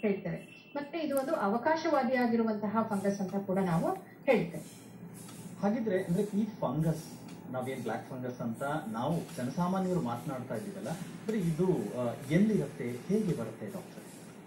ಹೇಳ್ತೇವೆ ಮತ್ತೆ ಇದು ಒಂದು ಅವಕಾಶವಾದಿಯಾಗಿರುವಂತಹ ಫಂಗಸ್ ಅಂತ ಕೂಡ ನಾವು ಹೇಳ್ತೇವೆ ಹಾಗಿದ್ರೆ ಅಂದ್ರೆ ಈ ಫಂಗಸ್ ನಾವೇನ್ ಬ್ಲಾಕ್ ಫಂಗಸ್ ಅಂತ ನಾವು ಜನಸಾಮಾನ್ಯರು ಮಾತನಾಡ್ತಾ ಇದ್ದೀವಲ್ಲ ಅಂದ್ರೆ ಇದು ಆ, ಎಲ್ಲಿರುತ್ತೆ ಹೇಗೆ ಬರುತ್ತೆ ಡಾಕ್ಟರ್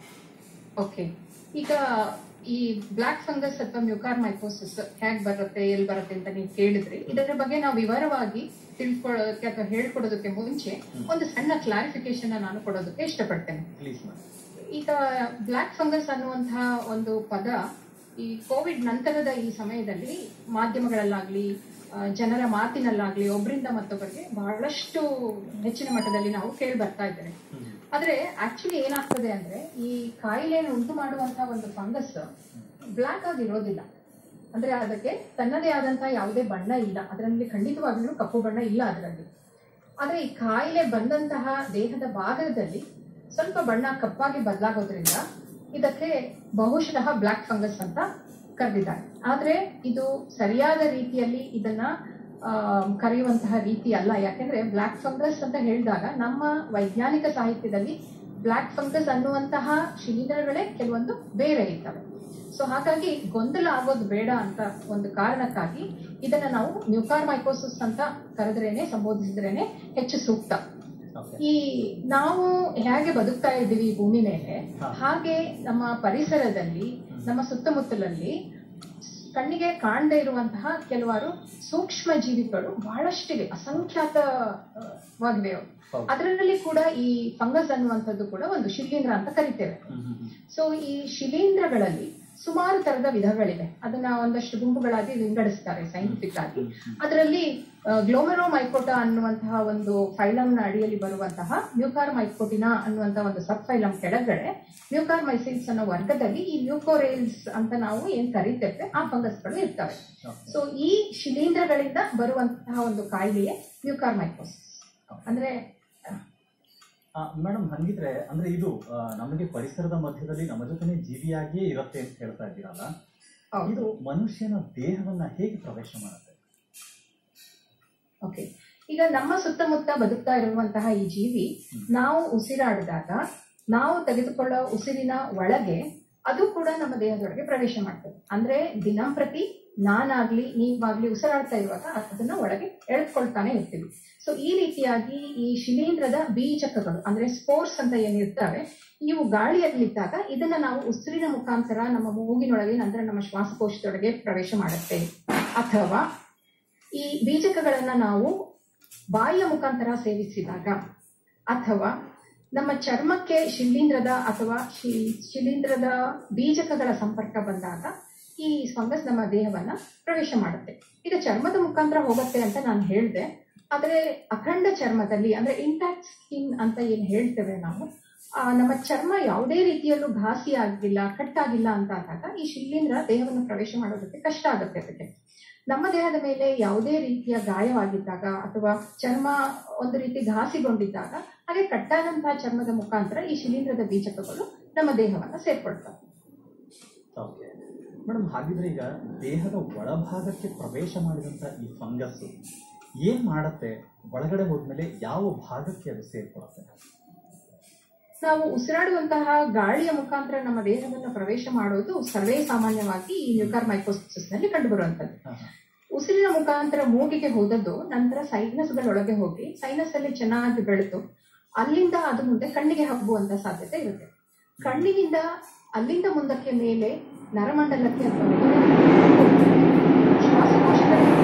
ಓಕೆ ಈಗ ಈ ಬ್ಲಾಕ್ ಫಂಗಸ್ ಅಥವಾ ಮ್ಯೂಕಾರ್ ಮೈಕೋಸಿಸ್ ಹೇಗ್ ಬರುತ್ತೆ ಎಲ್ಲಿ ಬರುತ್ತೆ ಅಂತ ನೀವು ಕೇಳಿದ್ರಿ ಇದರ ಬಗ್ಗೆ ನಾವು ವಿವರವಾಗಿ ತಿಳ್ಕೊಳ್ಳೋದಕ್ಕೆ ಅಥವಾ ಹೇಳ್ಕೊಡೋದಕ್ಕೆ ಮುಂಚೆ ಒಂದು ಸಣ್ಣ ಕ್ಲಾರಿಫಿಕೇಶನ್ ನಾನು ಕೊಡೋದಕ್ಕೆ ಇಷ್ಟಪಡ್ತೇನೆ ಪ್ಲೀಸ್ ಮ್ಯಾಮ್ ಈಗ ಬ್ಲಾಕ್ ಫಂಗಸ್ ಅನ್ನುವಂತಹ ಒಂದು ಪದ ಈ ಕೋವಿಡ್ ನಂತರದ ಈ ಸಮಯದಲ್ಲಿ ಮಾಧ್ಯಮಗಳಲ್ಲಾಗ್ಲಿ ಆ, ಜನರ ಮಾತಿನಲ್ಲಾಗ್ಲಿ ಒಬ್ಬರಿಂದ ಮತ್ತೊಬ್ಬರಿಗೆ ಬಹಳಷ್ಟು ಹೆಚ್ಚಿನ ಮಟ್ಟದಲ್ಲಿ ನಾವು ಕೇಳಿ ಬರ್ತಾ ಇದ್ದೇವೆ ಆದ್ರೆ ಆಕ್ಚುಲಿ ಏನಾಗ್ತದೆ ಅಂದ್ರೆ ಈ ಕಾಯಿಲೆಯನ್ನು ಉಂಟು ಮಾಡುವಂತಹ ಒಂದು ಫಂಗಸ್ ಬ್ಲಾಕ್ ಆಗಿರೋದಿಲ್ಲ ಅಂದ್ರೆ ಅದಕ್ಕೆ ತನ್ನದೇ ಆದಂತಹ ಯಾವುದೇ ಬಣ್ಣ ಇಲ್ಲ ಅದರಲ್ಲಿ ಖಂಡಿತವಾಗ್ಲೂ ಕಪ್ಪು ಬಣ್ಣ ಇಲ್ಲ ಅದರಲ್ಲಿ ಆದ್ರೆ ಈ ಕಾಯಿಲೆ ಬಂದಂತಹ ದೇಹದ ಭಾಗದಲ್ಲಿ ಸ್ವಲ್ಪ ಬಣ್ಣ ಕಪ್ಪಾಗಿ ಬದಲಾಗೋದ್ರಿಂದ ಇದಕ್ಕೆ ಬಹುಶಃ ಬ್ಲಾಕ್ ಫಂಗಸ್ ಅಂತ ಕರೆದಿದ್ದಾರೆ ಆದ್ರೆ ಇದು ಸರಿಯಾದ ರೀತಿಯಲ್ಲಿ ಇದನ್ನ ಆ, ಕರೆಯುವಂತಹ ರೀತಿ ಅಲ್ಲ ಯಾಕೆಂದ್ರೆ ಬ್ಲಾಕ್ ಫಂಗಸ್ ಅಂತ ಹೇಳಿದಾಗ ನಮ್ಮ ವೈಜ್ಞಾನಿಕ ಸಾಹಿತ್ಯದಲ್ಲಿ ಬ್ಲಾಕ್ ಫಂಗಸ್ ಅನ್ನುವಂತಹ ಶಿಲೀಂಧ್ರಗಳೇ ಕೆಲವೊಂದು ಬೇರೆ ಇರ್ತವೆ ಸೊ ಹಾಗಾಗಿ ಗೊಂದಲ ಆಗೋದು ಬೇಡ ಅಂತ ಒಂದು ಕಾರಣಕ್ಕಾಗಿ ಇದನ್ನ ನಾವು ನ್ಯೂಕಾರ್ ಮೈಕೋಸಿಸ್ ಅಂತ ಕರೆದ್ರೇನೆ ಸಂಬೋಧಿಸಿದ್ರೇನೆ ಹೆಚ್ಚು ಸೂಕ್ತ ಓಕೆ ಈ ನಾವು ಹೇಗೆ ಬದುಕ್ತಾ ಇದ್ದೀವಿ ಈ ಭೂಮಿ ಮೇಲೆ ಹಾ. ಹಾಗೆ ಹಾಗೆ ನಮ್ಮ ಪರಿಸರದಲ್ಲಿ ನಮ್ಮ ಸುತ್ತಮುತ್ತಲಲ್ಲಿ ಕಣ್ಣಿಗೆ ಕಾಣದೇ ಇರುವಂತಹ ಕೆಲವಾರು ಸೂಕ್ಷ್ಮ ಜೀವಿಗಳು ಬಹಳಷ್ಟಿವೆ ಅಸಂಖ್ಯಾತವಾಗಿವೆ ಅವು. ಹೌದು. ಅದರಲ್ಲಿ ಕೂಡ ಈ ಫಂಗಸ್ ಅನ್ನುವಂಥದ್ದು ಕೂಡ ಒಂದು ಶಿಲೀಂಧ್ರ ಅಂತ ಕರಿತೇವೆ ಹ್ಮ್ ಹ್ಮ್ ಹ್ಮ್. ಸೊ ಈ ಶಿಲೀಂಧ್ರಗಳಲ್ಲಿ ಸುಮಾರು ತರದ ವಿಧಗಳಿವೆ ಅದನ್ನ ಒಂದಷ್ಟು ಗುಂಪುಗಳಾಗಿ ವಿಂಗಡಿಸ್ತಾರೆ ಸೈಂಟಿಫಿಕ್ ಆಗಿ ಅದರಲ್ಲಿ ಗ್ಲೋಮೆರೋ ಮೈಕೋಟಾ ಅನ್ನುವಂತಹ ಒಂದು ಫೈಲಮ್ನ ಅಡಿಯಲ್ಲಿ ಬರುವಂತಹ ಮ್ಯೂಕಾರ್ ಮೈಕೋಟಿನಾ ಅನ್ನುವಂತಹ ಒಂದು ಸಬ್ ಫೈಲಮ್ ಕೆಳಗಡೆ ಮ್ಯೂಕಾರ್ ಮೈಸಿಲ್ಸ್ ಅನ್ನೋ ವರ್ಗದಲ್ಲಿ ಈ ಮ್ಯೂಕೋರೇಲ್ಸ್ ಅಂತ ನಾವು ಏನ್ ಕರಿತೇವೆ ಆ ಫಂಗಸ್ಗಳು ಇರ್ತವೆ Okay. ಸೊ ಈ ಶಿಲೀಂಧ್ರಗಳಿಂದ ಬರುವಂತಹ ಒಂದು ಕಾಯಿಲೆಯೇ ಮ್ಯೂಕಾರ್ ಮೈಕೋಸಿಸ್ ಅಂದ್ರೆ ಮೇಡಮ್ ಹಂಗಿದ್ರೆ ಅಂದ್ರೆ ಇದು ಆ, ನಮಗೆ ಪರಿಸರದ ಮಧ್ಯದಲ್ಲಿ ನಮ್ಮ ಜೊತೆನೆ ಜೀವಿಯಾಗಿಯೇ ಇರುತ್ತೆ ಅಂತ ಹೇಳ್ತಾ ಇದ್ದೀರಲ್ಲ ಹೌದು. ಇದು ಮನುಷ್ಯನ ದೇಹವನ್ನ ಹೇಗೆ ಪ್ರವೇಶ ಮಾಡುತ್ತೆ ಓಕೆ ಈಗ ನಮ್ಮ ಸುತ್ತಮುತ್ತ ಬದುಕ್ತಾ ಇರುವಂತಹ ಈ ಜೀವಿ ನಾವು ಉಸಿರಾಡಿದಾಗ ನಾವು ತೆಗೆದುಕೊಳ್ಳೋ ಉಸಿರಿನ ಒಳಗೆ ಅದು ಕೂಡ ನಮ್ಮ ದೇಹದೊಳಗೆ ಪ್ರವೇಶ ಮಾಡ್ತದೆ ಅಂದ್ರೆ ದಿನಂಪ್ರತಿ ನಾನಾಗ್ಲಿ ನೀವಾಗ್ಲಿ ಉಸಿರಾಡ್ತಾ ಇರುವಾಗ ಅದನ್ನ ಒಳಗೆ ಎಳೆದುಕೊಳ್ತಾನೆ ಇರ್ತೀವಿ ಸೊ ಈ ರೀತಿಯಾಗಿ ಈ ಶಿಲೀಂಧ್ರದ ಬೀಜಕಗಳು ಅಂದ್ರೆ ಸ್ಪೋರ್ಸ್ ಅಂತ ಏನಿರ್ತವೆ ಇವು ಗಾಳಿಯಲ್ಲಿದ್ದಾಗ ಇದನ್ನ ನಾವು ಉಸಿರಿನ ಮುಖಾಂತರ ನಮ್ಮ ಮೂಗಿನೊಳಗೆ ನಂತರ ನಮ್ಮ ಶ್ವಾಸಕೋಶದೊಳಗೆ ಪ್ರವೇಶ ಮಾಡುತ್ತೆ ಅಥವಾ ಈ ಬೀಜಕಗಳನ್ನ ನಾವು ಬಾಯಿಯ ಮುಖಾಂತರ ಸೇವಿಸಿದಾಗ ಅಥವಾ ನಮ್ಮ ಚರ್ಮಕ್ಕೆ ಶಿಲೀಂಧ್ರದ ಅಥವಾ ಶಿ- ಶಿಲೀಂಧ್ರದ ಬೀಜಕಗಳ ಸಂಪರ್ಕ ಬಂದಾಗ ಈ ಫಂಗಸ್ ನಮ್ಮ ದೇಹವನ್ನ ಪ್ರವೇಶ ಮಾಡುತ್ತೆ ಈಗ ಚರ್ಮದ ಮುಖಾಂತರ ಹೋಗುತ್ತೆ ಅಂತ ನಾನು ಹೇಳಿದೆ ಆದ್ರೆ ಅಖಂಡ ಚರ್ಮದಲ್ಲಿ ಅಂದ್ರೆ ಇಂಟ್ಯಾಕ್ಟ್ ಸ್ಕಿನ್ ಅಂತ ಏನ್ ಹೇಳ್ತೇವೆ ನಾವು ಆ, ನಮ್ಮ ಚರ್ಮ ಯಾವುದೇ ರೀತಿಯಲ್ಲೂ ಘಾಸಿ ಆಗಿಲ್ಲ ಕಟ್ಟಾಗಿಲ್ಲ ಅಂತ ಆದಾಗ ಈ ಶಿಲೀಂಧ್ರ ದೇಹವನ್ನು ಪ್ರವೇಶ ಮಾಡೋದಕ್ಕೆ ಕಷ್ಟ ಆಗುತ್ತೆ ಅದಕ್ಕೆ ನಮ್ಮ ದೇಹದ ಮೇಲೆ ಯಾವುದೇ ರೀತಿಯ ಗಾಯವಾಗಿದ್ದಾಗ ಅಥವಾ ಚರ್ಮ ಒಂದು ರೀತಿ ಘಾಸಿಗೊಂಡಿದ್ದಾಗ ಹಾಗೆ ಕಟ್ಟಾದಂತಹ ಚರ್ಮದ ಮುಖಾಂತರ ಈ ಶಿಲೀಂಧ್ರದ ಬೀಜಕಗಳು ನಮ್ಮ ದೇಹವನ್ನ ಸೇರ್ಕೊಳ್ತವೆ ಓಕೆ ಮೇಡಮ್ ಹಾಗಿದ್ರೆ ಈಗ ದೇಹದ ಒಳಭಾಗಕ್ಕೆ ಪ್ರವೇಶ ಮಾಡಿದಂತ ಈ ಫಂಗಸ್ ಏನ್ ಮಾಡತ್ತೆ ಒಳಗಡೆ ಹೋದ್ಮೇಲೆ ಯಾವ ಭಾಗಕ್ಕೆ ಅದು ಸೇರ್ಕೊಳತ್ತೆ ನಾವು ಉಸಿರಾಡುವಂತಹ ಗಾಳಿಯ ಮುಖಾಂತರ ನಮ್ಮ ದೇಹವನ್ನು ಪ್ರವೇಶ ಮಾಡೋದು ಸರ್ವೇ ಸಾಮಾನ್ಯವಾಗಿ ಈ ನ್ಯೂಕಾರ್ ಮೈಕೋಸಿಸ್ ನಲ್ಲಿ ಕಂಡುಬರುವಂತದ್ದು ಹಾ, ಹಾ. ಉಸಿರಿನ ಮುಖಾಂತರ ಮೂಗಿಗೆ ಹೋದದ್ದು ನಂತರ ಸೈನಸ್ಗಳೊಳಗೆ ಹೋಗಿ ಸೈನಸ್ ಅಲ್ಲಿ ಚೆನ್ನಾಗಿ ಬೆಳೆದು ಅಲ್ಲಿಂದ ಅದು ಮುಂದೆ ಕಣ್ಣಿಗೆ ಹಬ್ಬುವಂತ ಸಾಧ್ಯತೆ ಇರುತ್ತೆ ಕಣ್ಣಿನಿಂದ ಅಲ್ಲಿಂದ ಮುಂದಕ್ಕೆ ಮೇಲೆ ನರಮಂಡಲಕ್ಕೆ ಅಥವಾ ಶ್ವಾಸಕೋಶಗಳಿಗೆ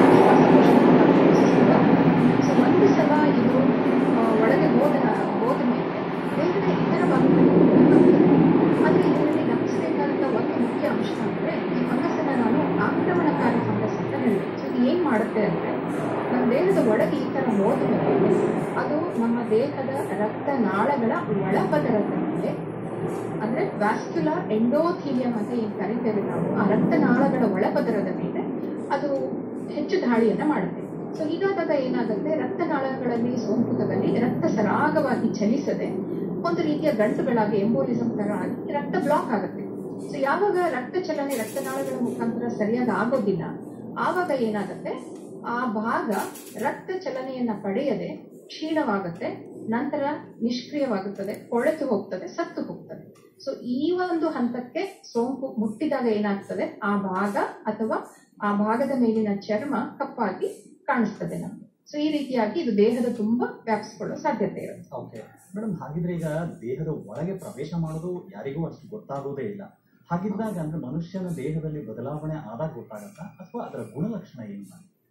ಸೊ ಒಂದು ಸಲ ಇದು ಆ, ಒಳಗೆ ಹೋದ ಹೋದ ಮೇಲೆ ದೇಹದ ಇತರ ಭಾಗಗಳಿಗೆ ಆದರೆ ಇದರಲ್ಲಿ ಗಮನಿಸಬೇಕಾದಂಥ ಒಂದು ಮುಖ್ಯ ಅಂಶ ಅಂದರೆ ಈ ಫಂಗಸ್ಸನ್ನು ನಾನು ಆಕ್ರಮಣಕಾರಿ ಫಂಗಸ್ ಅಂತ ಹೇಳಿದೆ ಸೊ ಇದು ಏನು ಮಾಡುತ್ತೆ ಅಂದರೆ ನಮ್ಮ ದೇಹದ ಒಳಗೆ ಈ ಥರ ಹೋದ ಮೇಲೆ ಅದು ನಮ್ಮ ದೇಹದ ರಕ್ತನಾಳಗಳ ಒಳಪದರದ ಮೇಲೆ ಅಂದ್ರೆ ವ್ಯಾಸ್ಕ್ಯುಲರ್ ಎಂಡೋಥೀಲಿಯಂ ಅಂತ ಏನು ಕರಿತೇವೆ ನಾವು ಆ ರಕ್ತನಾಳಗಳ ಒಳಪದರದ ಮೇಲೆ ಅದು ಹೆಚ್ಚು ದಾಳಿಯನ್ನ ಮಾಡುತ್ತೆ ಸೊ ಹೀಗಾದಾಗ ಏನಾಗುತ್ತೆ ರಕ್ತನಾಳಗಳಲ್ಲಿ ಸೋಂಕು ತಗಲಿ ರಕ್ತ ಸರಾಗವಾಗಿ ಚಲಿಸದೆ ಒಂದು ರೀತಿಯ ಗಂಟುಗಳಾಗಿ ಎಂಬೋಲಿಸಂ ತರ ಆಗಿ ರಕ್ತ ಬ್ಲಾಕ್ ಆಗುತ್ತೆ ಸೊ ಯಾವಾಗ ರಕ್ತ ಚಲನೆ ರಕ್ತನಾಳಗಳ ಮುಖಾಂತರ ಸರಿಯಾಗಿ ಆಗೋದಿಲ್ಲ ಆವಾಗ ಏನಾಗುತ್ತೆ ಆ ಭಾಗ ರಕ್ತ ಚಲನೆಯನ್ನ ಪಡೆಯದೆ ಕ್ಷೀಣವಾಗುತ್ತೆ ನಂತರ ನಿಷ್ಕ್ರಿಯವಾಗುತ್ತದೆ ಕೊಳೆತು ಹೋಗ್ತದೆ ಸತ್ತು ಹೋಗ್ತದೆ ಸೊ ಸೊ ಈ ಒಂದು ಹಂತಕ್ಕೆ ಸೋಂಕು ಮುಟ್ಟಿದಾಗ ಏನಾಗ್ತದೆ ಆ ಭಾಗ ಅಥವಾ ಆ ಭಾಗದ ಮೇಲಿನ ಚರ್ಮ ಕಪ್ಪಾಗಿ ಕಾಣಿಸ್ತದೆ ನಮ್ಗೆ ಸೊ ಈ ರೀತಿಯಾಗಿ ಇದು ದೇಹದ ತುಂಬ ವ್ಯಾಪಿಸಿಕೊಳ್ಳೋ ಸಾಧ್ಯತೆ ಇರುತ್ತೆ ಓಕೆ ಮೇಡಮ್ ಹಾಗಿದ್ರೆ ಈಗ ದೇಹದ ಒಳಗೆ ಪ್ರವೇಶ ಮಾಡೋದು ಯಾರಿಗೂ ಅಷ್ಟು ಗೊತ್ತಾಗೋದೇ ಇಲ್ಲ ಹಾಗಿದ್ದಾಗ ಅಂದ್ರೆ ಮನುಷ್ಯನ ದೇಹದಲ್ಲಿ ಬದಲಾವಣೆ ಆದಾಗ ಗೊತ್ತಾಗತ್ತಾ ಅಥವಾ ಅದರ ಗುಣಲಕ್ಷಣ ಏನು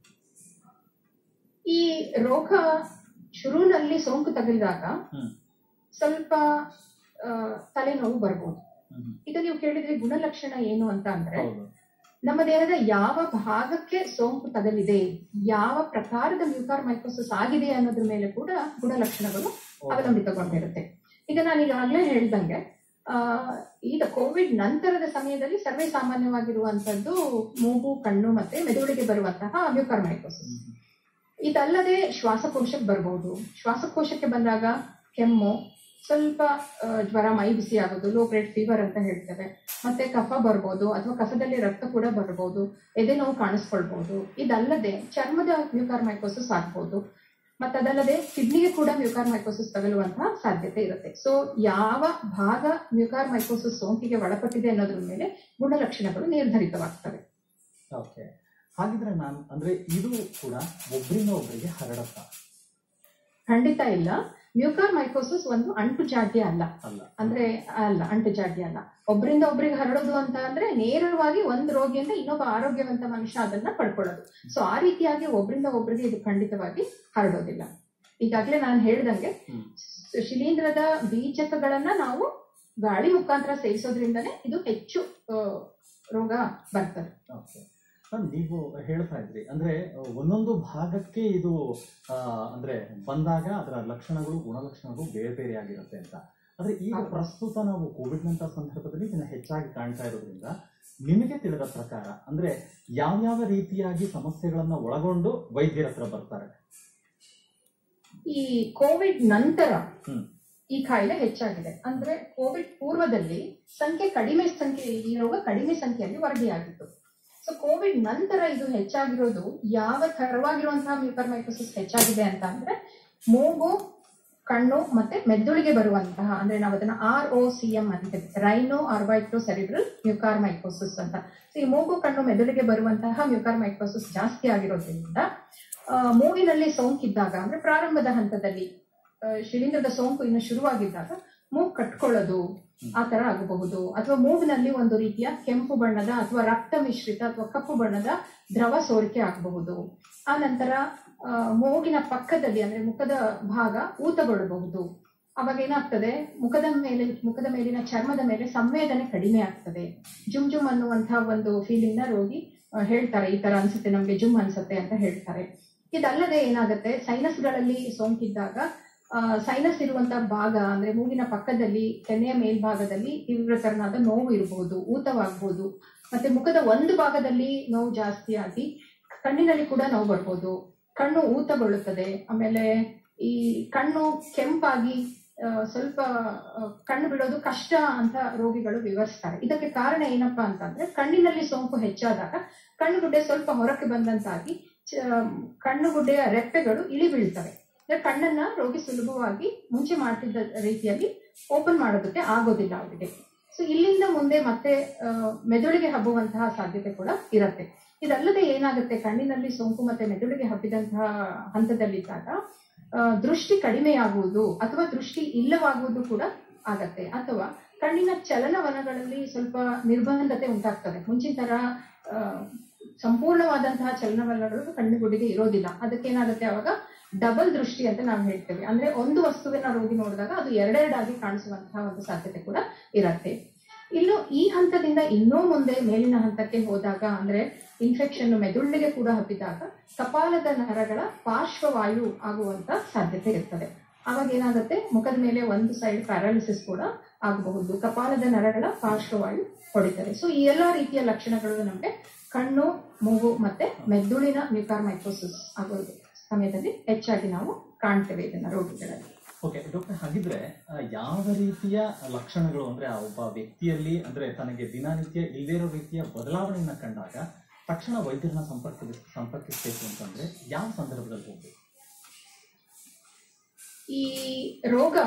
ಈ ರೋಗ ಶುರುವಿನಲ್ಲಿ ಸೋಂಕು ತಗುಲಿದಾಗ ಹ್ಮ್. ಸ್ವಲ್ಪ ಆ, ತಲೆನೋವು ಬರ್ಬೋದು ಹ್ಮ್. ಈಗ ನೀವು ಕೇಳಿದ್ರಿ ಗುಣಲಕ್ಷಣ ಏನು ಅಂತ ಅಂದ್ರೆ ಹೌದು ನಮ್ಮ ದೇಹದ ಯಾವ ಭಾಗಕ್ಕೆ ಸೋಂಕು ತಗಲಿದೆ ಯಾವ ಪ್ರಕಾರದ ಮ್ಯೂಕಾರ್ ಮೈಕೋಸಿಸ್ ಆಗಿದೆ ಅನ್ನೋದ್ರ ಮೇಲೆ ಕೂಡ ಗುಣಲಕ್ಷಣಗಳು ಅವಲಂಬಿತಗೊಂಡಿರುತ್ತೆ ಈಗ ನಾನು ಈಗಾಗಲೇ ಹೇಳ್ದಂಗೆ ಆ, ಈಗ ಕೋವಿಡ್ ನಂತರದ ಸಮಯದಲ್ಲಿ ಸರ್ವೇ ಸಾಮಾನ್ಯವಾಗಿರುವಂತದ್ದು ಮೂಗು ಕಣ್ಣು ಮತ್ತೆ ಮೆದುಳಿಗೆ ಬರುವಂತಹ ಮ್ಯೂಕಾರ್ ಮೈಕೋಸಿಸ್ ಹ್ಮ್. ಇದಲ್ಲದೆ ಶ್ವಾಸಕೋಶಕ್ಕೆ ಬರ್ಬೋದು ಶ್ವಾಸಕೋಶಕ್ಕೆ ಬಂದಾಗ ಕೆಮ್ಮು ಸ್ವಲ್ಪ ಆ, ಜ್ವರ ಮೈ ಬಿಸಿ ಆಗೋದು ಲೋ ಗ್ರೇಡ್ ಫೀವರ್ ಅಂತ ಹೇಳ್ತೇವೆ ಮತ್ತೆ ಕಫ ಬರ್ಬೋದು ಅಥವಾ ಕಫದಲ್ಲಿ ರಕ್ತ ಕೂಡ ಬರ್ಬೋದು ಎದೆ ನೋವು ಕಾಣಿಸ್ಕೊಳ್ಬಹುದು ಇದಲ್ಲದೆ ಚರ್ಮದ ಮ್ಯೂಕಾರ್ ಮೈಕೋಸಿಸ್ ಆಗ್ಬೋದು ಮತ್ತೆ ಅದಲ್ಲದೆ ಕಿಡ್ನಿಗೆ ಕೂಡ ಮ್ಯೂಕಾರ್ ಮೈಕೋಸಿಸ್ ತಗಲುವಂತಹ ಸಾಧ್ಯತೆ ಇರುತ್ತೆ ಸೊ ಯಾವ ಭಾಗ ಮ್ಯೂಕಾರ್ ಮೈಕೋಸಿಸ್ ಸೋಂಕಿಗೆ ಒಳಪಟ್ಟಿದೆ ಅನ್ನೋದ್ರ ಮೇಲೆ ಗುಣಲಕ್ಷಣಗಳು ನಿರ್ಧರಿತವಾಗ್ತವೆ ಓಕೆ ಹಾಗಿದ್ರೆ ನಾನು ಅಂದ್ರೆ ಇದು ಕೂಡ ಒಬ್ಬರಿಂದ ಒಬ್ಬರಿಗೆ ಹರಡತ್ತಾ ಖಂಡಿತ ಇಲ್ಲ ಮ್ಯೂಕಾರ್ ಮೈಕೋಸಿಸ್ ಒಂದು ಅಂಟು ಜಾಡ್ಯ ಅಲ್ಲ ಅಲ್ಲ ಅಂದ್ರೆ ಅಲ್ಲ ಅಂಟು ಜಾಡ್ಯ ಅಲ್ಲ ಒಬ್ಬರಿಂದ ಒಬ್ರಿಗೆ ಹರಡೋದು ಅಂತ ಅಂದ್ರೆ ನೇರವಾಗಿ ಒಂದು ರೋಗಿಯಿಂದ ಇನ್ನೊಬ್ಬ ಆರೋಗ್ಯವಂತ ಮನುಷ್ಯ ಅದನ್ನ ಪಡ್ಕೊಳ್ಳೋದು ಸೊ ಆ ರೀತಿಯಾಗಿ ಒಬ್ಬರಿಂದ ಒಬ್ರಿಗೆ ಇದು ಖಂಡಿತವಾಗಿ ಹರಡೋದಿಲ್ಲ ಈಗಾಗಲೇ ನಾನು ಹೇಳ್ದಂಗೆ ಹ್ಮ್. ಶಿಲೀಂಧ್ರದ ಬೀಜಕಗಳನ್ನ ನಾವು ಗಾಳಿ ಮುಖಾಂತರ ಸೇವಿಸೋದ್ರಿಂದನೇ ಇದು ಹೆಚ್ಚು ಆ, ರೋಗ ಬರ್ತದೆ ಓಕೆ ಮ್ಯಾಮ್, ನೀವು ಹೇಳ್ತಾ ಇದ್ರಿ ಅಂದ್ರೆ ಒಂದೊಂದು ಭಾಗಕ್ಕೆ ಇದು ಆ, ಅಂದ್ರೆ ಬಂದಾಗ ಅದರ ಲಕ್ಷಣಗಳು ಗುಣಲಕ್ಷಣಗಳು ಬೇರೆ ಬೇರೆ ಆಗಿರುತ್ತೆ ಅಂತ ಆದ್ರೆ ಈಗ ಹೌದು. ಪ್ರಸ್ತುತ ನಾವು ಕೋವಿಡ್ ನಂತ ಸಂದರ್ಭದಲ್ಲಿ ಇದನ್ನ ಹೆಚ್ಚಾಗಿ ಕಾಣ್ತಾ ಇರೋದ್ರಿಂದ ನಿಮಗೆ ತಿಳಿದ ಪ್ರಕಾರ ಅಂದ್ರೆ ಯಾವ್ಯಾವ ರೀತಿಯಾಗಿ ಸಮಸ್ಯೆಗಳನ್ನ ಒಳಗೊಂಡು ವೈದ್ಯರ ಹತ್ರ ಬರ್ತಾರೆ ಈ ಕೋವಿಡ್ ನಂತರ ಹ್ಮ್. ಈ ಕಾಯಿಲೆ ಹೆಚ್ಚಾಗಿದೆ ಅಂದ್ರೆ ಕೋವಿಡ್ ಪೂರ್ವದಲ್ಲಿ ಸಂಖ್ಯೆ ಕಡಿಮೆ ಸಂಖ್ಯೆ ಈ ರೋಗ ಕಡಿಮೆ ಸಂಖ್ಯೆಯಲ್ಲಿ ವರದಿಯಾಗಿತ್ತು ಸೊ ಕೋವಿಡ್ ನಂತರ ಇದು ಹೆಚ್ಚಾಗಿರೋದು ಯಾವ ತರವಾಗಿರುವಂತಹ ಮ್ಯೂಕರ್ ಮೈಕೋಸಿಸ್ ಹೆಚ್ಚಾಗಿದೆ ಅಂತ ಅಂದ್ರೆ ಮೂಗು ಕಣ್ಣು ಮತ್ತೆ ಮೆದುಳಿಗೆ ಬರುವಂತಹ ಅಂದ್ರೆ ನಾವು ಅದನ್ನ ಆರ್ ಒ ಸಿ ಎಂ ಅಂತೀವಿ rhino orbito cerebral mucormycosis ಅಂತ ಸೊ ಈ ಮೂಗು ಕಣ್ಣು ಮೆದುಳಿಗೆ ಬರುವಂತಹ ಮ್ಯೂಕಾರ್ ಮೈಕೋಸಿಸ್ ಜಾಸ್ತಿ ಆಗಿರೋದ್ರಿಂದ ಆ, ಮೂಗಿನಲ್ಲಿ ಸೋಂಕಿದ್ದಾಗ ಅಂದ್ರೆ ಪ್ರಾರಂಭದ ಹಂತದಲ್ಲಿ ಆ, ಶಿಲೀಂಧ್ರದ ಸೋಂಕು ಇನ್ನು ಶುರುವಾಗಿದ್ದಾಗ ಮೂಗು ಕಟ್ಕೊಳ್ಳೋದು ಆ ತರ ಆಗಬಹುದು ಅಥವಾ ಮೂಗಿನಲ್ಲಿ ಒಂದು ರೀತಿಯ ಕೆಂಪು ಬಣ್ಣದ ಅಥವಾ ರಕ್ತ ಮಿಶ್ರಿತ ಅಥವಾ ಕಪ್ಪು ಬಣ್ಣದ ದ್ರವ ಸೋರಿಕೆ ಆಗಬಹುದು ಆ ನಂತರ ಆ, ಮೂಗಿನ ಪಕ್ಕದಲ್ಲಿ ಅಂದ್ರೆ ಮುಖದ ಭಾಗ ಊತಗೊಳ್ಳಬಹುದು ಅವಾಗ ಏನಾಗ್ತದೆ ಮುಖದ ಮೇಲೆ ಮುಖದ ಮೇಲಿನ ಚರ್ಮದ ಮೇಲೆ ಸಂವೇದನೆ ಕಡಿಮೆ ಆಗ್ತದೆ ಜುಮ್ ಜುಮ್ ಅನ್ನುವಂತಹ ಒಂದು ಫೀಲಿಂಗ್ ನ ರೋಗಿ ಆ, ಹೇಳ್ತಾರೆ ಈ ತರ ಅನ್ಸುತ್ತೆ ನಮ್ಗೆ ಜುಮ್ ಅನ್ಸುತ್ತೆ ಅಂತ ಹೇಳ್ತಾರೆ ಇದಲ್ಲದೆ ಏನಾಗುತ್ತೆ ಸೈನಸ್ಗಳಲ್ಲಿ ಸೋಂಕಿದ್ದಾಗ ಸೈನಸ್ ಇರುವಂತ ಭಾಗ ಅಂದ್ರೆ ಮೂಗಿನ ಪಕ್ಕದಲ್ಲಿ ಕೆನೆಯ ಮೇಲ್ಭಾಗದಲ್ಲಿ ತೀವ್ರತರನಾದ ನೋವು ಇರಬಹುದು ಊತವಾಗಬಹುದು ಮತ್ತೆ ಮುಖದ ಒಂದು ಭಾಗದಲ್ಲಿ ನೋವು ಜಾಸ್ತಿ ಆಗಿ ಕಣ್ಣಿನಲ್ಲಿ ಕೂಡ ನೋವು ಬರ್ಬೋದು ಕಣ್ಣು ಊತಗೊಳ್ಳುತ್ತದೆ ಆಮೇಲೆ ಈ ಕಣ್ಣು ಕೆಂಪಾಗಿ ಆ, ಸ್ವಲ್ಪ ಆ, ಕಣ್ಣು ಬಿಡೋದು ಕಷ್ಟ ಅಂತ ರೋಗಿಗಳು ವಿವರಿಸ್ತಾರೆ ಇದಕ್ಕೆ ಕಾರಣ ಏನಪ್ಪಾ ಅಂತಂದ್ರೆ ಕಣ್ಣಿನಲ್ಲಿ ಸೋಂಕು ಹೆಚ್ಚಾದಾಗ ಕಣ್ಣುಗುಡ್ಡೆ ಸ್ವಲ್ಪ ಹೊರಕ್ಕೆ ಬಂದಂತಾಗಿ ಚ- ಕಣ್ಣುಗುಡ್ಡೆಯ ರೆಪ್ಪೆಗಳು ಇಳಿ ಬೀಳ್ತವೆ ಅಂದ್ರೆ ಕಣ್ಣನ್ನ ರೋಗಿ ಸುಲಭವಾಗಿ ಮುಂಚೆ ಮಾಡ್ತಿದ್ದ ರೀತಿಯಲ್ಲಿ ಓಪನ್ ಮಾಡೋದಕ್ಕೆ ಆಗೋದಿಲ್ಲ ಅವರಿಗೆ ಸೊ ಇಲ್ಲಿಂದ ಮುಂದೆ ಮತ್ತೆ ಆ, ಮೆದುಳಿಗೆ ಹಬ್ಬುವಂತಹ ಸಾಧ್ಯತೆ ಕೂಡ ಇರುತ್ತೆ ಇದಲ್ಲದೆ ಏನಾಗುತ್ತೆ ಕಣ್ಣಿನಲ್ಲಿ ಸೋಂಕು ಮತ್ತೆ ಮೆದುಳಿಗೆ ಹಬ್ಬಿದಂತಹ ಹಂತದಲ್ಲಿದ್ದಾಗ ಆ, ದೃಷ್ಟಿ ಕಡಿಮೆಯಾಗುವುದು ಅಥವಾ ದೃಷ್ಟಿ ಇಲ್ಲವಾಗುವುದು ಕೂಡ ಆಗತ್ತೆ ಅಥವಾ ಕಣ್ಣಿನ ಚಲನವಲನಗಳಲ್ಲಿ ಸ್ವಲ್ಪ ನಿರ್ಬಂಧತೆ ಉಂಟಾಗ್ತದೆ ಮುಂಚಿನ ತರ ಆ, ಸಂಪೂರ್ಣವಾದಂತಹ ಚಲನವಲನಗಳು ಕಣ್ಣುಗುಡಿಗೆ ಇರೋದಿಲ್ಲ ಅದಕ್ಕೇನಾಗುತ್ತೆ ಅವಾಗ ಡಬಲ್ ದೃಷ್ಟಿ ಅಂತ ನಾವು ಹೇಳ್ತೇವೆ ಅಂದ್ರೆ ಒಂದು ವಸ್ತುವಿನ ರೋಗಿ ನೋಡಿದಾಗ ಅದು ಎರಡೆರಡಾಗಿ ಕಾಣಿಸುವಂತಹ ಒಂದು ಸಾಧ್ಯತೆ ಕೂಡ ಇರತ್ತೆ ಇನ್ನು ಈ ಹಂತದಿಂದ ಇನ್ನೂ ಮುಂದೆ ಮೇಲಿನ ಹಂತಕ್ಕೆ ಹೋದಾಗ ಅಂದ್ರೆ ಇನ್ಫೆಕ್ಷನ್ ಮೆದುಳಿಗೆ ಕೂಡ ಹಬ್ಬಿದಾಗ ಕಪಾಲದ ನರಗಳ ಪಾರ್ಶ್ವವಾಯು ಆಗುವಂತ ಸಾಧ್ಯತೆ ಇರ್ತದೆ ಅವಾಗ ಏನಾಗುತ್ತೆ ಮುಖದ ಮೇಲೆ ಒಂದು ಸೈಡ್ ಪ್ಯಾರಾಲಿಸಿಸ್ ಕೂಡ ಆಗಬಹುದು ಕಪಾಲದ ನರಗಳ ಪಾರ್ಶ್ವವಾಯು ಹೊಡಿತಾರೆ ಸೊ ಈ ಎಲ್ಲಾ ರೀತಿಯ ಲಕ್ಷಣಗಳು ನಮಗೆ ಕಣ್ಣು ಮೂಗು ಮತ್ತೆ ಮೆದುಳಿನ ಮ್ಯೂಕಾರ್ ಮೈಕೋಸಿಸ್ ಆಗೋ ಸಮಯದಲ್ಲಿ ಹೆಚ್ಚಾಗಿ ನಾವು ಕಾಣ್ತೇವೆ ಇದನ್ನ ರೋಗಿಗಳಲ್ಲಿ ಓಕೆ ಡಾಕ್ಟರ್ ಹಾಗಿದ್ರೆ ಆ, ಯಾವ ರೀತಿಯ ಲಕ್ಷಣಗಳು ಅಂದ್ರೆ ಆ ಒಬ್ಬ ವ್ಯಕ್ತಿಯಲ್ಲಿ ಅಂದ್ರೆ ತನಗೆ ದಿನನಿತ್ಯ ಇಲ್ಲದೇ ಇರೋ ರೀತಿಯ ಬದಲಾವಣೆಯನ್ನ ಕಂಡಾಗ ತಕ್ಷಣ ವೈದ್ಯರನ್ನ ಸಂಪರ್ಕ ಸಂಪರ್ಕಿಸಬೇಕು ಅಂತಂದ್ರೆ ಯಾವ ಸಂದರ್ಭದಲ್ಲಿ ಹೋಗ್ಬೇಕು ಈ ರೋಗ